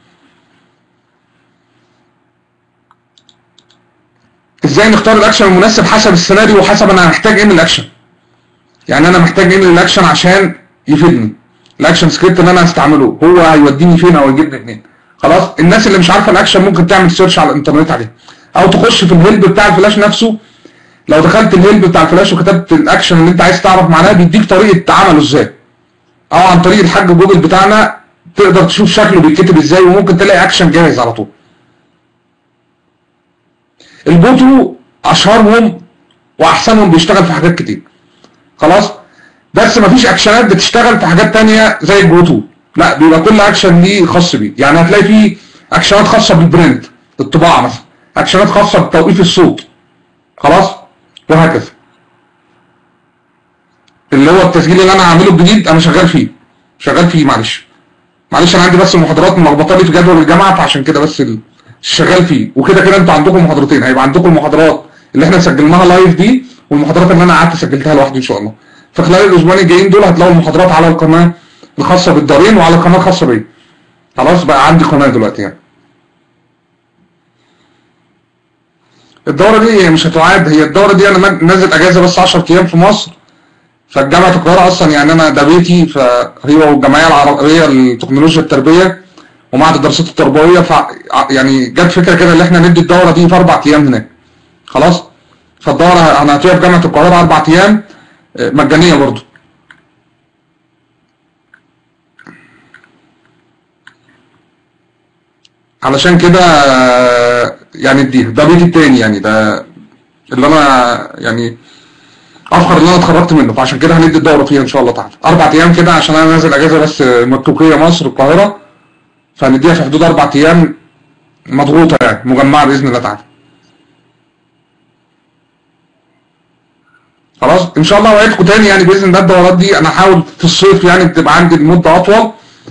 ازاي نختار الاكشن المناسب حسب السيناريو وحسب انا محتاج ايه من الاكشن يعني انا محتاج ايه من الاكشن عشان يفيدني الاكشن سكريبت اللي انا هستعمله هو هيوديني فين او يجيبني منين خلاص الناس اللي مش عارفه الاكشن ممكن تعمل سيرش على الانترنت عليه او تخش في الهيلب بتاع الفلاش نفسه لو دخلت الهيلب بتاع الفلاش وكتبت الاكشن اللي انت عايز تعرف معناه بيديك طريقه عمله ازاي او عن طريق الحاج جوجل بتاعنا تقدر تشوف شكله بيتكتب ازاي وممكن تلاقي اكشن جاهز على طول البوتو اشهرهم واحسنهم بيشتغل في حاجات كتير خلاص بس مفيش اكشنات بتشتغل في حاجات تانية زي الجوتو لا بيبقى كل اكشن ليه خاص بيه يعني هتلاقي فيه اكشنات خاصه بالبرنت الطباعه مثلا اكشنات خاصه بتوقيف الصوت خلاص وهكذا اللي هو التسجيل اللي انا هعمله الجديد انا شغال فيه شغال فيه معلش معلش انا عندي بس المحاضرات ملخبطه لي في جدول الجامعه فعشان كده بس ال- شغال فيه وكده كده انتوا عندكم محاضرتين هيبقى عندكم المحاضرات اللي احنا سجلناها لايف دي والمحاضرات اللي انا قعدت سجلتها لوحدي ان شاء الله فخلال الاسبوعين الجايين دول هتلاقوا المحاضرات على القناه الخاصه بالدارين وعلى القناه الخاصه بيا خلاص بقى عندي قناه دلوقتي يعني الدوره دي هي مش هتعاد هي الدوره دي انا نازل اجازه بس 10 ايام في مصر فالجامعه القاهره اصلا يعني انا ده بيتي فهي والجمعيه العربيه لتكنولوجيا التربيه ومعهد الدراسات التربويه ف يعني جت فكره كده ان احنا ندي الدوره دي في اربع ايام هناك خلاص فالدوره انا هتبقى في جامعه القاهره اربع ايام آه، مجانيه برضو علشان كده آه، يعني اديها ده بيتي التاني يعني ده اللي انا يعني افخر ان انا اتخرجت منه فعشان كده هندي الدوره فيها ان شاء الله تعالى اربع ايام كده عشان انا نازل اجازه بس مكوكيه مصر القاهره فهنديها في حدود اربع ايام مضغوطه يعني مجمعه باذن الله تعالى خلاص ان شاء الله اوعدكم تاني يعني باذن الله الدورات دي انا هحاول في الصيف يعني بتبقى عندي المده اطول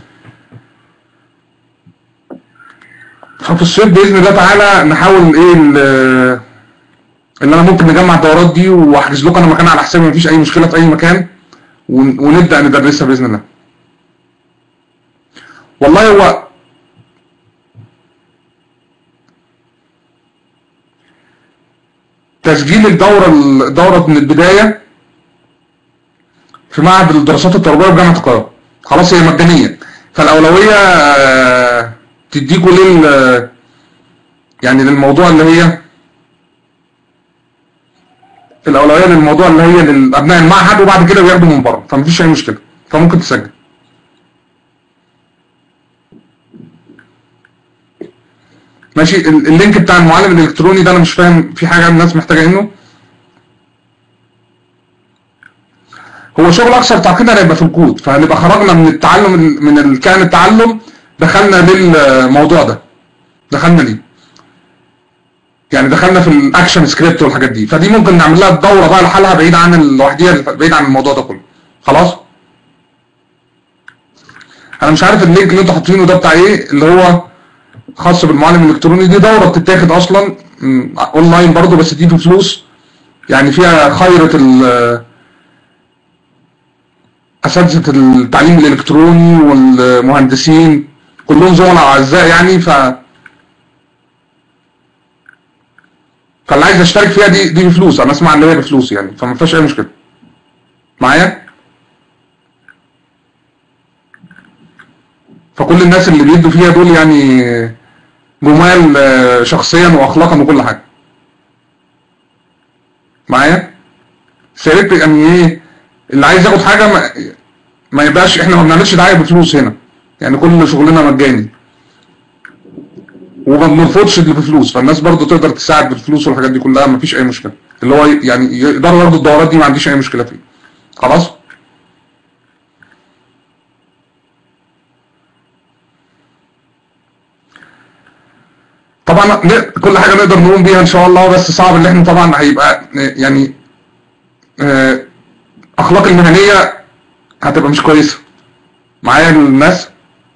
ففي الصيف باذن الله تعالى نحاول ايه ال- ان انا ممكن نجمع الدورات دي واحجز لكم انا مكان على حسابي مفيش اي مشكله في اي مكان ون- ونبدا ندرسها باذن الله والله هو تسجيل الدوره الدوره من البدايه في معهد الدراسات التربويه بجامعه القاهره خلاص هي مجانيه فالاولويه آه، تديكوا لل يعني للموضوع اللي هي الاولويه للموضوع اللي هي لابناء المعهد وبعد كده بياخدوا من بره فمفيش اي مشكله فممكن تسجل ماشي ال- اللينك بتاع المعلم الالكتروني ده انا مش فاهم في حاجه الناس محتاجه انه هو شغل اكثر تعقيدا هيبقى في الكود فهنبقى خرجنا من التعلم من الكائن التعلم دخلنا للموضوع ده دخلنا ليه يعني دخلنا في الاكشن سكريبت والحاجات دي فدي ممكن نعمل لها دوره بقى لحالها بعيد عن لوحديها بعيد عن الموضوع ده كله خلاص انا مش عارف اللينك اللي انتوا حاطينه ده بتاع ايه اللي هو خاص بالمعلم الالكتروني دي دوره بتتاخد اصلا اونلاين برضه بس دي بفلوس يعني فيها خيرة اساتذه التعليم الالكتروني والمهندسين كلهم زملاء اعزاء يعني ف فاللي عايز يشترك فيها دي دي بفلوس انا اسمع ان هي بفلوس يعني فما فيهاش اي مشكله معايا فكل الناس اللي بيدوا فيها دول يعني جمال شخصيا واخلاقا وكل حاجه معايا فياريت يعني ايه اللي عايز ياخد حاجه ما, ما يبقاش احنا ما بنعملش دعايه بفلوس هنا يعني كل شغلنا مجاني وما بنرفضش اللي بفلوس فالناس برضو تقدر تساعد بالفلوس والحاجات دي كلها ما فيش اي مشكله اللي هو يعني يقدروا ياخدوا الدورات دي ما عنديش اي مشكله فيه خلاص طبعا كل حاجه نقدر نقوم بيها ان شاء الله بس صعب ان احنا طبعا هيبقى يعني اخلاق المهنيه هتبقى مش كويسه معايا الناس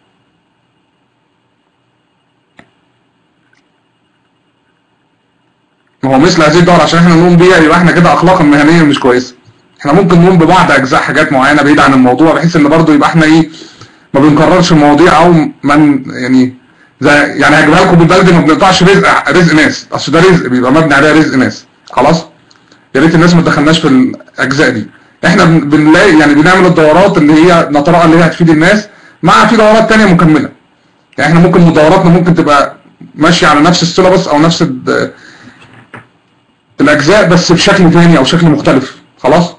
ما هو مثل هذه الدور عشان احنا نقوم بيها يبقى احنا كده اخلاقا مهنيه مش كويسه احنا ممكن نقوم ببعض اجزاء حاجات معينه بعيد عن الموضوع بحيث ان برضه يبقى احنا ايه ما بنكررش المواضيع او من يعني زي يعني هجيبها لكم بالبلدي ما بنقطعش رزق رزق ناس اصل ده رزق بيبقى مبني عليه رزق ناس خلاص يا ريت الناس ما تدخلناش في الاجزاء دي احنا بنلاقي يعني بنعمل الدورات اللي هي نتراءى اللي هي هتفيد الناس مع في دورات ثانيه مكمله يعني احنا ممكن دوراتنا ممكن تبقى ماشيه على نفس السيلابس او نفس الاجزاء بس بشكل ثاني او شكل مختلف خلاص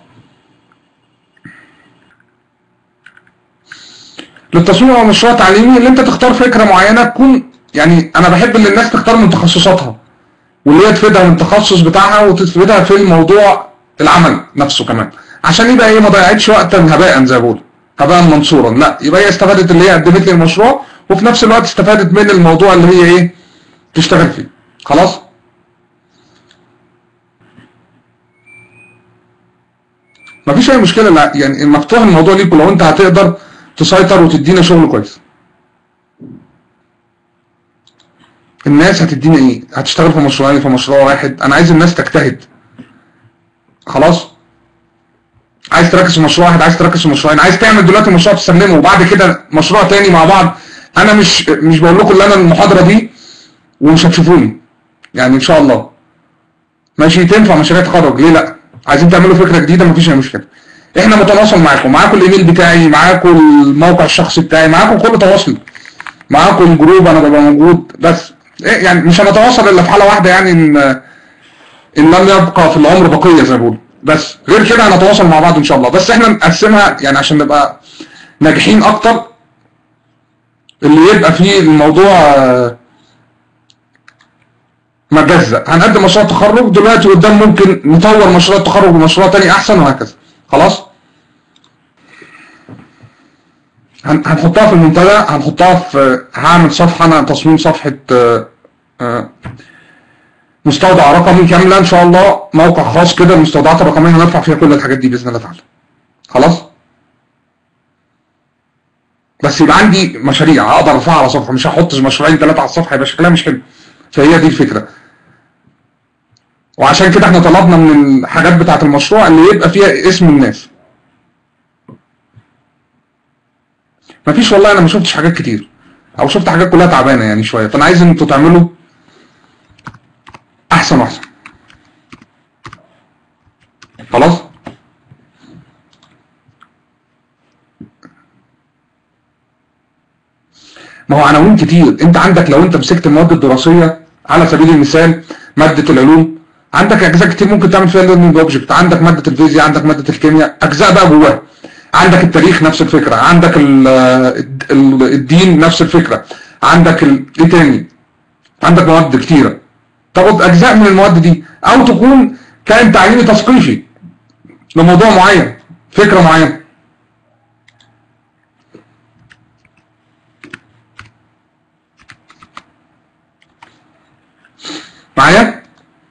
للتصميم او مشروع تعليمي اللي انت تختار فكره معينه تكون يعني انا بحب ان الناس تختار من تخصصاتها واللي هي تفيدها من التخصص بتاعها وتفيدها في الموضوع العمل نفسه كمان عشان يبقى ايه ما ضيعتش وقتا هباء زي ما بقول هباء منصورا لا يبقى هي استفادت اللي هي قدمت لي المشروع وفي نفس الوقت استفادت من الموضوع اللي هي ايه تشتغل فيه خلاص مفيش اي مشكله لا يعني مفتوح الموضوع ليكم لو انت هتقدر تسيطر وتدينا شغل كويس الناس هتدينا ايه هتشتغل في مشروعين في مشروع واحد انا عايز الناس تجتهد خلاص عايز تركز في مشروع واحد عايز تركز في مشروعين عايز تعمل دلوقتي مشروع تسلمه وبعد كده مشروع تاني مع بعض انا مش مش بقول لكم ان انا المحاضره دي ومش هتشوفوني يعني ان شاء الله ماشي تنفع مشاريع تخرج ليه لا عايزين تعملوا فكره جديده مفيش اي مشكله احنا متواصل معاكم معاكم الايميل بتاعي معاكم الموقع الشخصي بتاعي معاكم كل تواصل معاكم الجروب انا ببقى موجود بس إيه يعني مش هنتواصل الا في حاله واحده يعني ان ان لم يبقى في العمر بقيه زي ما بيقولوا بس غير كده هنتواصل مع بعض ان شاء الله بس احنا نقسمها يعني عشان نبقى ناجحين اكتر اللي يبقى فيه الموضوع مجزأ هنقدم مشروع تخرج دلوقتي قدام ممكن نطور مشروع التخرج بمشروع تاني احسن وهكذا خلاص هنحطها في المنتدى هنحطها في هعمل صفحه انا تصميم صفحه مستودع رقمي كامله ان شاء الله موقع خاص كده المستودعات الرقميه هنرفع فيها كل الحاجات دي باذن الله تعالى خلاص بس يبقى عندي مشاريع اقدر ارفعها على صفحه مش هحط مشروعين ثلاثه على الصفحه يبقى شكلها مش حلو فهي دي الفكره وعشان كده احنا طلبنا من الحاجات بتاعه المشروع اللي يبقى فيها اسم الناس مفيش والله انا ما شفتش حاجات كتير او شفت حاجات كلها تعبانه يعني شويه فانا عايز ان انتوا تعملوا احسن واحسن خلاص ما هو عناوين كتير انت عندك لو انت مسكت المواد الدراسيه على سبيل المثال ماده العلوم عندك اجزاء كتير ممكن تعمل فيها ليرنينج اوبجكت عندك ماده الفيزياء عندك ماده الكيمياء اجزاء بقى جواها عندك التاريخ نفس الفكره عندك ال ال الدين نفس الفكره عندك ال... ايه تاني عندك مواد كتيره تاخد اجزاء من المواد دي او تكون كائن تعليمي تثقيفي لموضوع معين فكره معينه معايا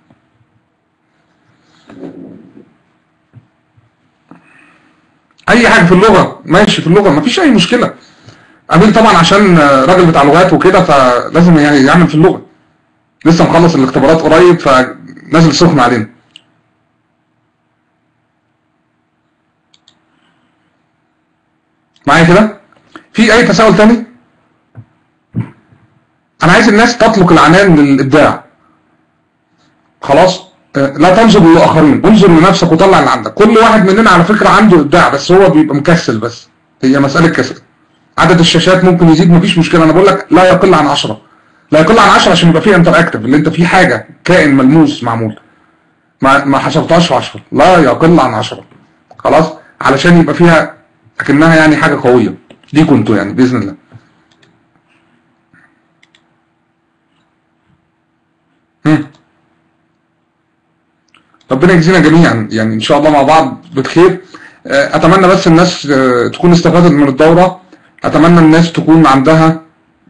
اي حاجه في اللغه ماشي في اللغه مفيش اي مشكله امين طبعا عشان راجل بتاع لغات وكده فلازم يعني يعمل في اللغه لسه مخلص الاختبارات قريب فنازل سخن علينا معايا كده في اي تساؤل تاني انا عايز الناس تطلق العنان للابداع خلاص لا تنظر للاخرين انظر لنفسك وطلع اللي عندك كل واحد مننا على فكره عنده ابداع بس هو بيبقى مكسل بس هي مساله كسل عدد الشاشات ممكن يزيد مفيش مشكله انا بقول لك لا يقل عن 10 لا يقل عن 10 عشان يبقى فيه انتر اكتف اللي انت في حاجه كائن ملموس معمول ما ما حسبتهاش في 10 لا يقل عن 10 خلاص علشان يبقى فيها اكنها يعني حاجه قويه دي كنتوا يعني باذن الله هم. ربنا يجزينا جميعا يعني ان شاء الله مع بعض بخير اتمنى بس الناس تكون استفادت من الدوره اتمنى الناس تكون عندها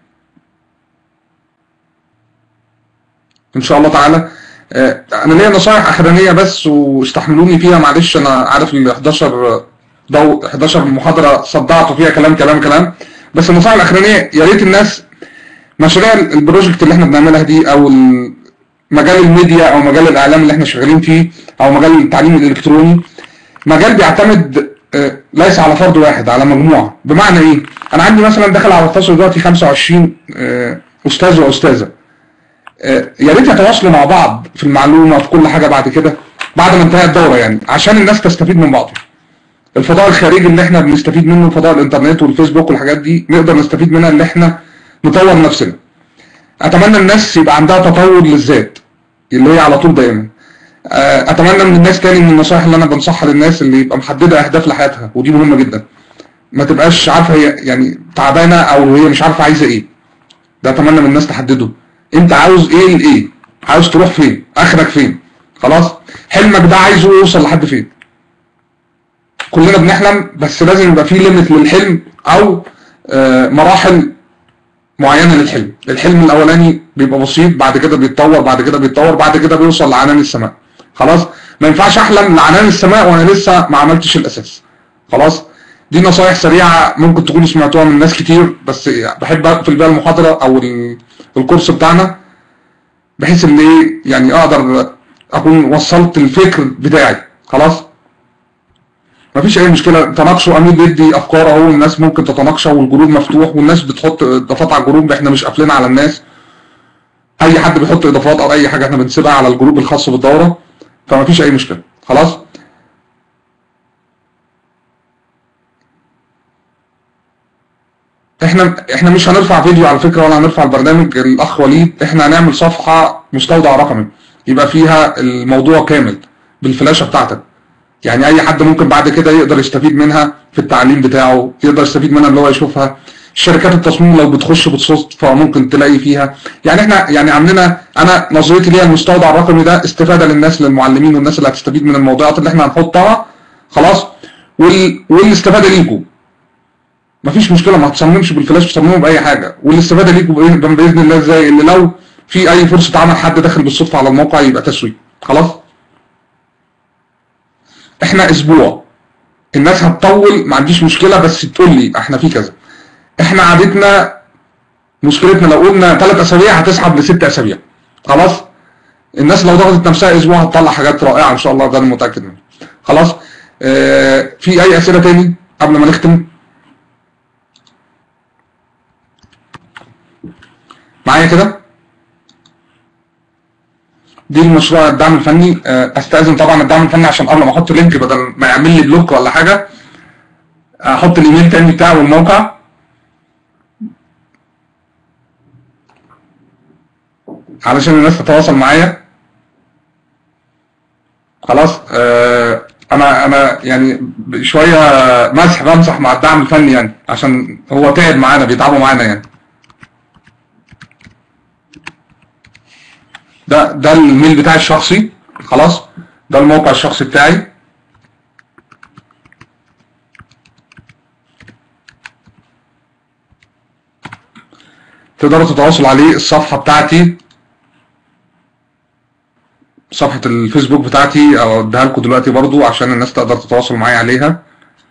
ان شاء الله تعالى انا ليا نصايح اخرانيه بس واستحملوني فيها معلش انا عارف ال 11 دو 11 محاضره صدعت فيها كلام كلام كلام بس النصائح الاخرانيه يا ريت الناس مشاريع البروجكت اللي احنا بنعملها دي او مجال الميديا او مجال الاعلام اللي احنا شغالين فيه او مجال التعليم الالكتروني مجال بيعتمد ليس على فرد واحد على مجموعه بمعنى ايه انا عندي مثلا داخل على الفصل دلوقتي 25 استاذ واستاذه يا ريت يتواصلوا مع بعض في المعلومه في كل حاجه بعد كده بعد ما انتهى الدوره يعني عشان الناس تستفيد من بعضها الفضاء الخارجي اللي احنا بنستفيد منه فضاء الانترنت والفيسبوك والحاجات دي نقدر نستفيد منها ان احنا نطور نفسنا اتمنى الناس يبقى عندها تطور للذات اللي هي على طول دائما اتمنى من الناس تاني من النصائح اللي انا بنصحها للناس اللي يبقى محدده اهداف لحياتها ودي مهمه جدا ما تبقاش عارفه هي يعني تعبانه او هي مش عارفه عايزه ايه ده اتمنى من الناس تحدده انت عاوز ايه لايه عاوز تروح فين اخرك فين خلاص حلمك ده عايزه يوصل لحد فين كلنا بنحلم بس لازم يبقى في ليميت للحلم او آه مراحل معينه للحلم الحلم الاولاني بيبقى بسيط بعد كده بيتطور بعد كده بيتطور بعد كده بيوصل لعنان السماء خلاص ما ينفعش احلم لعنان السماء وانا لسه ما عملتش الاساس خلاص دي نصايح سريعه ممكن تكونوا سمعتوها من ناس كتير بس بحب اقفل بيها المحاضره او الكورس بتاعنا بحيث ان ايه يعني اقدر اكون وصلت الفكر بتاعي خلاص مفيش اي مشكله تناقشوا امين بيدي افكار اهو الناس ممكن تتناقشوا والجروب مفتوح والناس بتحط اضافات على الجروب احنا مش قافلين على الناس اي حد بيحط اضافات او اي حاجه احنا بنسيبها على الجروب الخاص بالدوره فمفيش اي مشكله خلاص احنا احنا مش هنرفع فيديو على فكره ولا هنرفع البرنامج الاخ وليد احنا هنعمل صفحه مستودع رقمي يبقى فيها الموضوع كامل بالفلاشه بتاعتك يعني اي حد ممكن بعد كده يقدر يستفيد منها في التعليم بتاعه يقدر يستفيد منها اللي هو يشوفها شركات التصميم لو بتخش بالصدفه ممكن تلاقي فيها يعني احنا يعني عاملينها انا نظريتي ليها المستودع الرقمي ده استفاده للناس للمعلمين والناس اللي هتستفيد من الموضوعات اللي احنا هنحطها خلاص وال... والاستفاده ليكم مفيش مشكله ما تصممش بالفلاش تصمموا باي حاجه والاستفاده ليكم باذن الله ازاي اللي لو في اي فرصه عمل حد داخل بالصدفه على الموقع يبقى تسويق خلاص احنا اسبوع الناس هتطول ما عنديش مشكله بس تقول لي احنا في كذا احنا عادتنا مشكلتنا لو قلنا ثلاث اسابيع هتسحب لست اسابيع خلاص الناس لو ضغطت نفسها اسبوع هتطلع حاجات رائعه ان شاء الله ده انا متاكد منه خلاص اه في اي اسئله تاني قبل ما نختم معايا كده دي المشروع الدعم الفني استاذن طبعا الدعم الفني عشان قبل ما احط لينك بدل ما يعمل لي بلوك ولا حاجه احط الايميل تاني بتاعه والموقع علشان الناس تتواصل معايا خلاص آه انا انا يعني شويه مسح بمسح مع الدعم الفني يعني عشان هو تعب معانا بيتعبوا معانا يعني ده ده الميل بتاعي الشخصي خلاص ده الموقع الشخصي بتاعي تقدروا تتواصلوا عليه الصفحة بتاعتي صفحة الفيسبوك بتاعتي او اديها لكم دلوقتي برضو عشان الناس تقدر تتواصل معايا عليها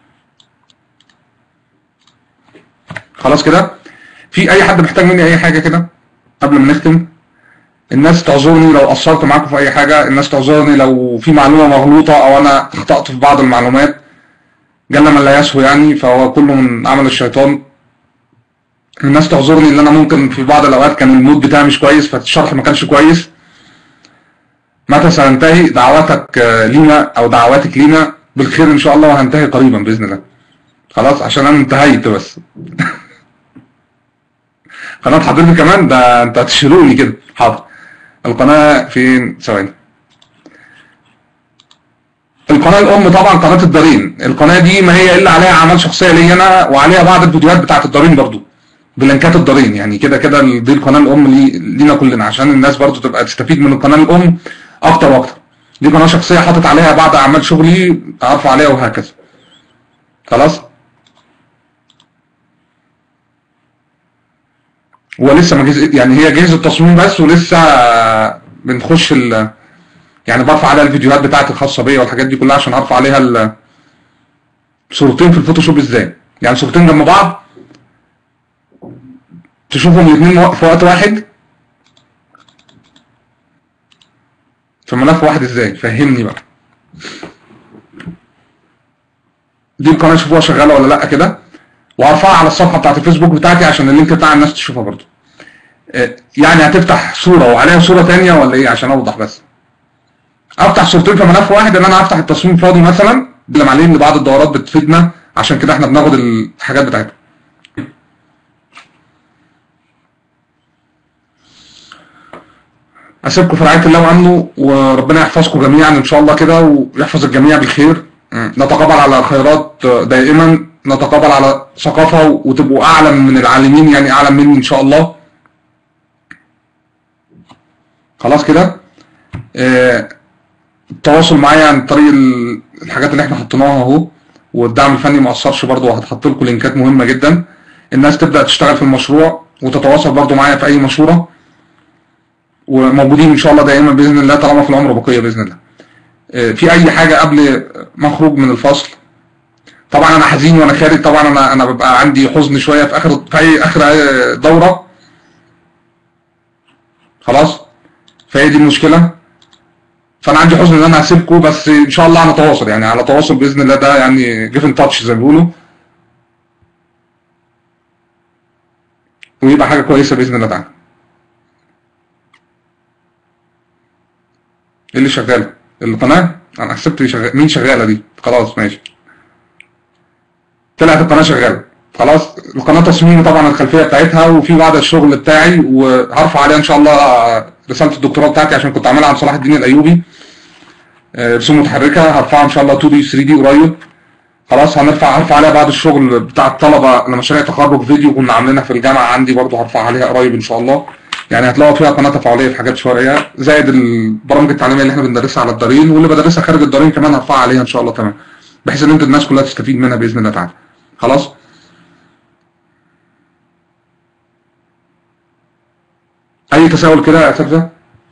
خلاص كده في اي حد محتاج مني اي حاجة كده قبل ما نختم الناس تعذرني لو قصرت معاكم في اي حاجة الناس تعذرني لو في معلومة مغلوطة او انا اخطأت في بعض المعلومات جل من لا يسهو يعني فهو كله من عمل الشيطان الناس تعذرني ان انا ممكن في بعض الاوقات كان المود بتاعي مش كويس فالشرح ما كانش كويس متى سننتهي دعواتك آه، لينا او دعواتك لينا بالخير ان شاء الله وهنتهي قريبا باذن الله خلاص عشان انا انتهيت بس قناة حضرتك كمان ده انت هتشيلوني كده حاضر القناة فين ثواني القناة الأم طبعا قناة الدارين القناة دي ما هي إلا عليها أعمال شخصية لي أنا وعليها بعض الفيديوهات بتاعت الدارين برضو بلينكات الدارين يعني كده كده دي القناة الأم لي لينا كلنا عشان الناس برضو تبقى تستفيد من القناة الأم أكتر وأكتر دي قناة شخصية حاطط عليها بعض أعمال شغلي أعرف عليها وهكذا خلاص ولسه ما جهز يعني هي جهز التصميم بس ولسه بنخش ال يعني برفع عليها الفيديوهات بتاعتي الخاصه بيا والحاجات دي كلها عشان ارفع عليها ال صورتين في الفوتوشوب ازاي يعني صورتين جنب بعض تشوفهم الاثنين في وقت واحد في ملف واحد ازاي فهمني بقى دي القناه شوفوها شغاله ولا لا كده وهرفعها على الصفحه بتاعت الفيسبوك بتاعتي عشان اللينك بتاع الناس تشوفها برضو آه، يعني هتفتح صوره وعليها صوره ثانيه ولا ايه عشان اوضح بس افتح صورتين في ملف واحد ان انا افتح التصميم فاضي مثلا اللي عليه ان بعض الدورات بتفيدنا عشان كده احنا بناخد الحاجات بتاعتها اسيبكم في رعايه الله وامنه وربنا يحفظكم جميعا ان شاء الله كده ويحفظ الجميع بالخير نتقابل على خيرات دائما نتقابل على ثقافه وتبقوا اعلم من العالمين يعني اعلم مني ان شاء الله خلاص كده آه، التواصل معايا عن طريق ال- الحاجات اللي احنا حطيناها اهو والدعم الفني ما اثرش برضه وهتحط لكم لينكات مهمه جدا الناس تبدا تشتغل في المشروع وتتواصل برضه معايا في اي مشوره وموجودين ان شاء الله دائما باذن الله طالما في العمر بقيه باذن الله آه، في اي حاجه قبل ما اخرج من الفصل طبعا انا حزين وانا خارج طبعا انا انا ببقى عندي حزن شويه في اخر في أي اخر آه، دوره خلاص فهي دي المشكله فانا عندي حزن ان انا هسيبكم بس ان شاء الله هنتواصل يعني على تواصل باذن الله ده يعني جيف ان تاتش زي ما بيقولوا ويبقى حاجه كويسه باذن الله تعالى ايه اللي شغاله القناه انا حسبت شغال مين شغاله دي خلاص ماشي طلعت القناه شغاله خلاص القناه تصميم طبعا الخلفيه بتاعتها وفي بعض الشغل بتاعي وهرفع عليها ان شاء الله رساله الدكتوراه بتاعتي عشان كنت عاملها عن صلاح الدين الايوبي آه، رسوم متحركه هرفعها ان شاء الله 2 دي 3 دي قريب خلاص هنرفع هرفع عليها بعض الشغل بتاع الطلبه لمشاريع تخرج فيديو كنا عاملينها في الجامعه عندي برضه هرفع عليها قريب ان شاء الله يعني هتلاقوا فيها قناه تفاعليه في حاجات شويه زائد البرامج التعليميه اللي احنا بندرسها على الدارين واللي بدرسها خارج الدارين كمان هرفعها عليها ان شاء الله تمام بحيث ان انت الناس كلها تستفيد منها باذن الله تعالى خلاص اي تساؤل كده يا اساتذه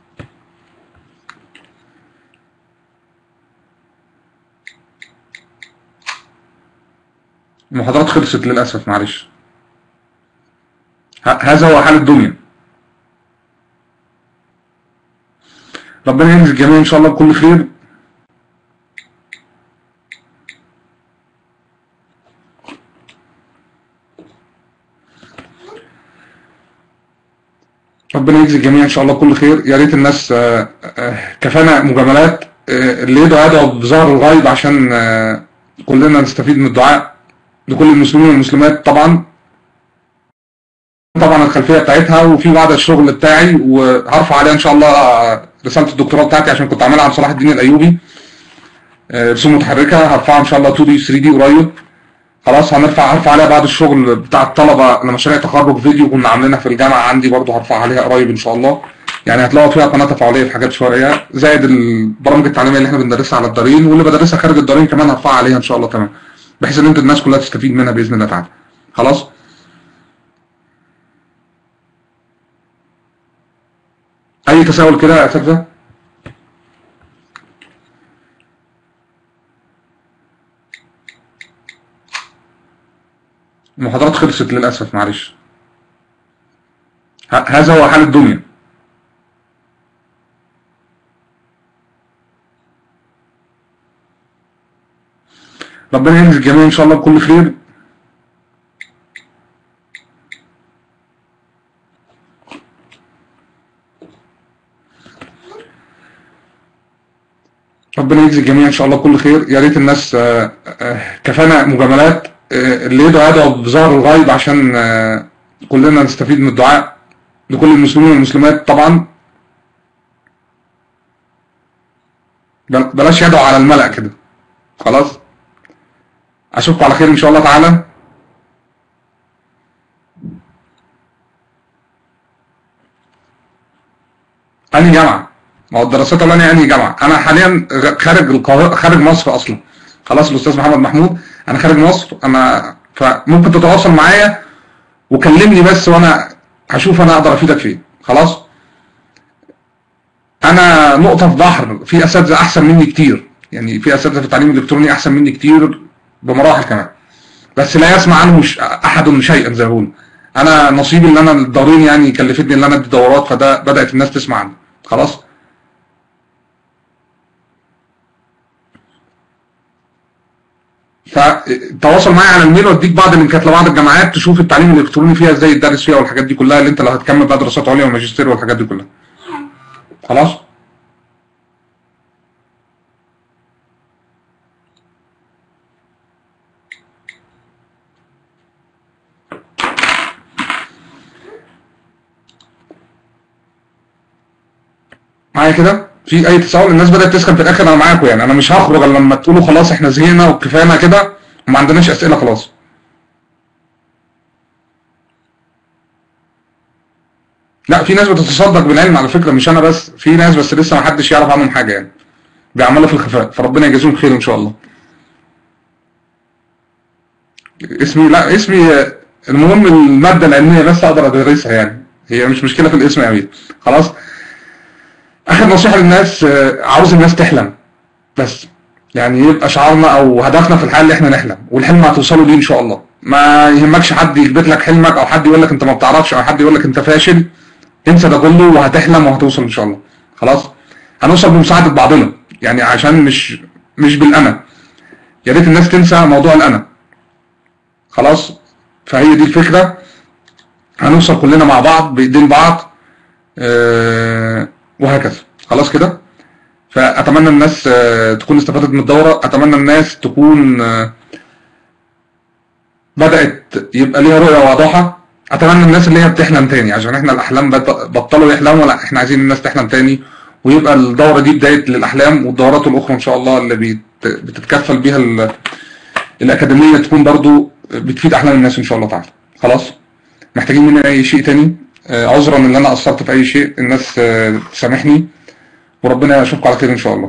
المحاضرات خلصت للاسف معلش ه- هذا هو حال الدنيا ربنا ينزل الجميع ان شاء الله بكل خير ربنا يجزي الجميع ان شاء الله كل خير يا ريت الناس آه، آه، كفانا مجاملات آه، اللي يدعو يدعو بظهر الغيب عشان آه، كلنا نستفيد من الدعاء لكل المسلمين والمسلمات طبعا طبعا الخلفيه بتاعتها وفي بعض الشغل بتاعي وهرفع عليها ان شاء الله رساله الدكتوراه بتاعتي عشان كنت عاملها عن صلاح الدين الايوبي آه، رسوم متحركه هرفعها ان شاء الله 2 دي 3 دي قريب خلاص هنرفع هرفع عليها بعض الشغل بتاع الطلبه لمشاريع تخرج فيديو كنا عاملينها في الجامعه عندي برضه هرفع عليها قريب ان شاء الله يعني هتلاقوا فيها قناه تفاعليه في حاجات شويه زائد البرامج التعليميه اللي احنا بندرسها على الدارين واللي بدرسها خارج الدارين كمان هرفعها عليها ان شاء الله تمام بحيث ان انت الناس كلها تستفيد منها باذن الله تعالى خلاص اي تساؤل كده يا اساتذه المحاضرات خلصت للاسف معلش ه- هذا هو حال الدنيا ربنا ينزل الجميع ان شاء الله بكل خير ربنا يجزي الجميع ان شاء الله كل خير يا ريت الناس آه، آه، كفانا مجاملات آه، اللي يدعو يدعو بظهر الغيب عشان آه، كلنا نستفيد من الدعاء لكل المسلمين والمسلمات طبعا بل- بلاش يدعو على الملأ كده خلاص اشوفكم على خير ان شاء الله تعالى انهي جامعه ما هو الدراسات العليا انهي جامعه انا حاليا غ- خارج القاهره خارج مصر اصلا خلاص الاستاذ محمد محمود انا خارج مصر انا فممكن تتواصل معايا وكلمني بس وانا هشوف انا اقدر افيدك فين خلاص انا نقطه في بحر في اساتذه احسن مني كتير يعني في اساتذه في التعليم الالكتروني احسن مني كتير بمراحل كمان بس لا يسمع عنه ش- احد شيئا زي ما بيقولوا انا نصيبي اللي انا الدارين يعني كلفتني ان انا ادي دورات فده بدات الناس تسمع عنه خلاص فتواصل معايا على الميل واديك بعض اللينكات لبعض الجامعات تشوف التعليم الالكتروني فيها ازاي يدرس فيها والحاجات دي كلها اللي انت لو هتكمل بقى دراسات عليا وماجستير والحاجات دي كلها خلاص معايا كده في اي تساؤل الناس بدات تسخن في الاخر انا معاكم يعني انا مش هخرج الا لما تقولوا خلاص احنا زهقنا وكفانا كده وما عندناش اسئله خلاص لا في ناس بتتصدق بالعلم على فكره مش انا بس في ناس بس لسه ما حدش يعرف عنهم حاجه يعني بيعملوا في الخفاء فربنا يجازيهم خير ان شاء الله اسمي لا اسمي المهم الماده العلميه بس اقدر ادرسها يعني هي مش مشكله في الاسم قوي خلاص اخر نصيحه للناس آه، عاوز الناس تحلم بس يعني يبقى شعارنا او هدفنا في الحياه اللي احنا نحلم والحلم هتوصلوا ليه ان شاء الله ما يهمكش حد يثبت لك حلمك او حد يقول لك انت ما بتعرفش او حد يقول لك انت فاشل انسى ده كله وهتحلم وهتوصل ان شاء الله خلاص هنوصل بمساعده بعضنا يعني عشان مش مش بالانا يا ريت الناس تنسى موضوع الانا خلاص فهي دي الفكره هنوصل كلنا مع بعض بايدين بعض آه، وهكذا خلاص كده فاتمنى الناس آه، تكون استفادت من الدوره اتمنى الناس تكون آه، بدات يبقى ليها رؤيه واضحه اتمنى الناس اللي هي بتحلم تاني عشان احنا الاحلام بط- بطلوا يحلموا لا احنا عايزين الناس تحلم تاني ويبقى الدوره دي بدايه للاحلام والدورات الاخرى ان شاء الله اللي بيت- بتتكفل بيها ال- الاكاديميه تكون برضو بتفيد احلام الناس ان شاء الله تعالى خلاص محتاجين مني اي شيء تاني آه، عذرا ان انا قصرت في اي شيء الناس آه، تسامحني وربنا يشوفكم على خير ان شاء الله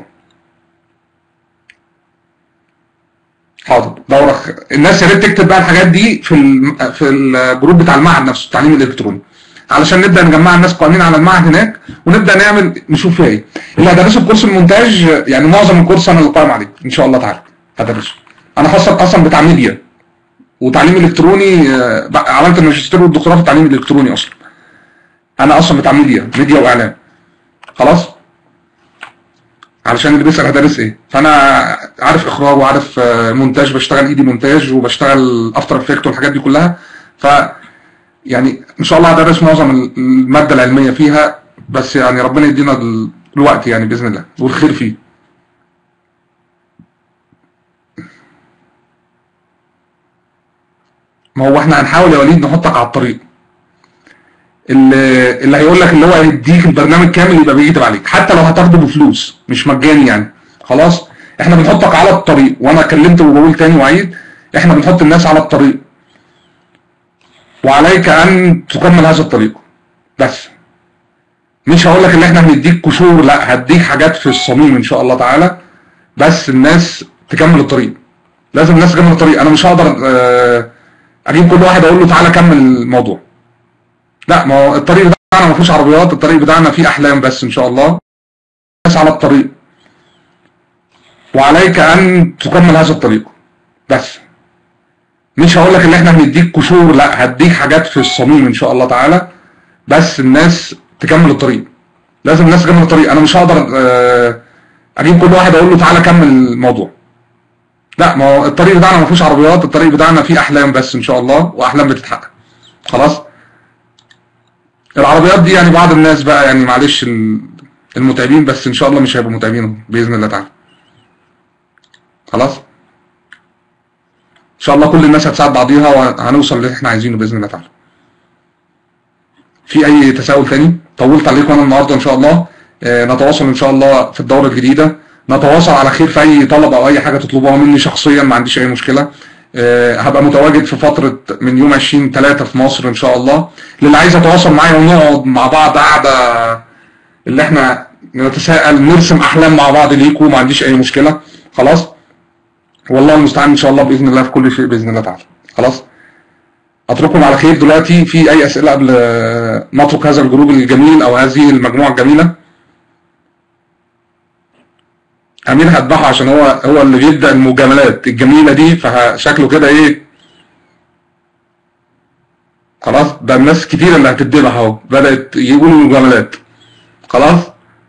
حاضر دورة خ... الناس يا ريت تكتب بقى الحاجات دي في الم... في الجروب بتاع المعهد نفسه التعليم الالكتروني علشان نبدا نجمع الناس قائمين على المعهد هناك ونبدا نعمل نشوف فيها ايه اللي هدرسه في كورس المونتاج آه، يعني معظم الكورس انا اللي قائم عليه ان شاء الله تعالى هدرسه انا خاصه اصلا بتاع ميديا وتعليم الكتروني آه، بقى- عملت الماجستير والدكتوراه في التعليم الالكتروني اصلا انا اصلا بتاع ميديا ميديا واعلام خلاص علشان اللي بيسأل هدرس ايه فانا عارف اخراج وعارف آه، مونتاج بشتغل ايدي مونتاج وبشتغل افتر افكت والحاجات دي كلها ف يعني ان شاء الله هدرس معظم الماده العلميه فيها بس يعني ربنا يدينا ال- الوقت يعني باذن الله والخير فيه ما هو احنا هنحاول يا وليد نحطك على الطريق اللي, اللي هيقول لك اللي هو هيديك البرنامج كامل يبقى بيكتب عليك حتى لو هتاخده بفلوس مش مجاني يعني خلاص احنا بنحطك على الطريق وانا كلمت وبقول تاني واعيد احنا بنحط الناس على الطريق وعليك ان تكمل هذا الطريق بس مش هقول لك ان احنا هنديك قشور لا هديك حاجات في الصميم ان شاء الله تعالى بس الناس تكمل الطريق لازم الناس تكمل الطريق انا مش هقدر آه، اجيب كل واحد اقول له تعالى كمل الموضوع لا ما هو الطريق ده بتاعنا ما فيهوش عربيات الطريق بتاعنا فيه احلام بس ان شاء الله بس على الطريق وعليك ان تكمل هذا الطريق بس مش هقول لك ان احنا هنديك قشور لا هديك حاجات في الصميم ان شاء الله تعالى بس الناس تكمل الطريق لازم الناس تكمل الطريق انا مش هقدر آه، اجيب كل واحد اقول له تعالى كمل الموضوع لا ما هو الطريق بتاعنا ما فيهوش عربيات الطريق بتاعنا فيه احلام بس ان شاء الله واحلام بتتحقق خلاص العربيات دي يعني بعض الناس بقى يعني معلش ال- المتعبين بس ان شاء الله مش هيبقوا متعبين باذن الله تعالى خلاص ان شاء الله كل الناس هتساعد بعضيها وهنوصل اللي احنا عايزينه باذن الله تعالى في اي تساؤل تاني طولت عليكم انا النهارده ان شاء الله آه، نتواصل ان شاء الله في الدوره الجديده نتواصل على خير في اي طلب او اي حاجه تطلبوها مني شخصيا ما عنديش اي مشكله آه، هبقى متواجد في فتره من يوم 20 3 في مصر ان شاء الله للي عايز يتواصل معايا ونقعد مع بعض قعده اللي احنا نتساءل نرسم احلام مع بعض ليكم ما عنديش اي مشكله خلاص والله المستعان ان شاء الله باذن الله في كل شيء باذن الله تعالى خلاص اترككم على خير دلوقتي في اي اسئله قبل آه، ما اترك هذا الجروب الجميل او هذه المجموعه الجميله امير هذبحه عشان هو هو اللي بيبدا المجاملات الجميله دي فشكله كده ايه خلاص ده الناس كتير اللي هتتذبح اهو بدات يقولوا مجاملات خلاص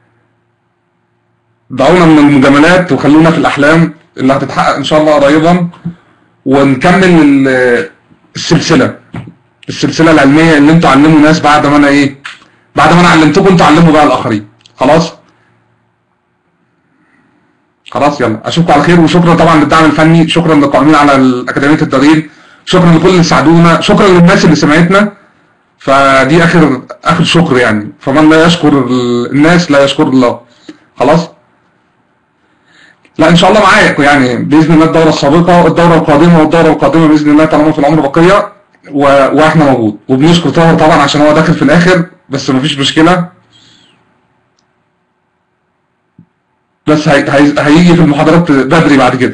دعونا من المجاملات وخلونا في الاحلام اللي هتتحقق ان شاء الله قريبا ونكمل ال- السلسله السلسله العلميه اللي انتوا علموا ناس بعد ما انا ايه بعد ما انا علمتكم انتوا علموا بقى الاخرين خلاص خلاص يلا اشوفكم على خير وشكرا طبعا للدعم الفني شكرا للقائمين على اكاديميه التدريب شكرا لكل اللي ساعدونا شكرا للناس اللي سمعتنا فدي اخر اخر شكر يعني فمن لا يشكر ال- الناس لا يشكر الله خلاص لا ان شاء الله معاك يعني باذن الله الدوره السابقه والدوره القادمه والدوره القادمه باذن الله طالما في العمر بقيه و... واحنا موجود وبنشكر طاهر طبعا عشان هو داخل في الاخر بس مفيش مشكله بس هي... هي... هيجي في المحاضرات بدري بعد كده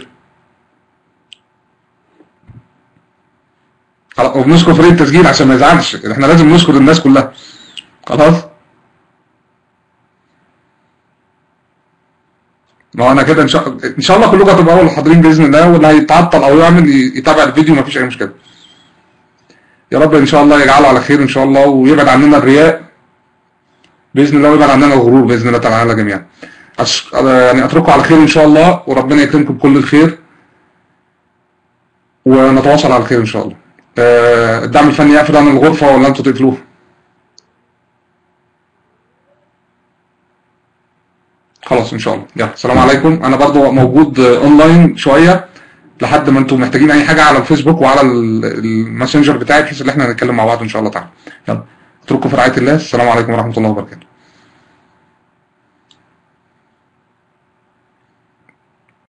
خلاص وبنشكر فريق التسجيل عشان ما يزعلش احنا لازم نشكر الناس كلها خلاص ما هو انا كده ان شاء ان شاء الله كلكم هتبقوا اول حاضرين باذن الله واللي هيتعطل او يعمل يتابع الفيديو مفيش اي مشكله يا رب ان شاء الله يجعله على خير ان شاء الله ويبعد عننا الرياء باذن الله ويبعد عننا الغرور باذن الله تعالى جميعا أش... يعني اترككم على خير ان شاء الله وربنا يكرمكم بكل الخير ونتواصل على خير ان شاء الله آه، الدعم الفني يقفل عن الغرفه ولا انتوا تقفلوها خلاص ان شاء الله يلا السلام عليكم انا برضو موجود آه، اونلاين شويه لحد ما انتم محتاجين اي حاجه على الفيسبوك وعلى ال- الماسنجر بتاعي بحيث ان احنا نتكلم مع بعض ان شاء الله تعالى يلا اترككم في رعايه الله السلام عليكم ورحمه الله وبركاته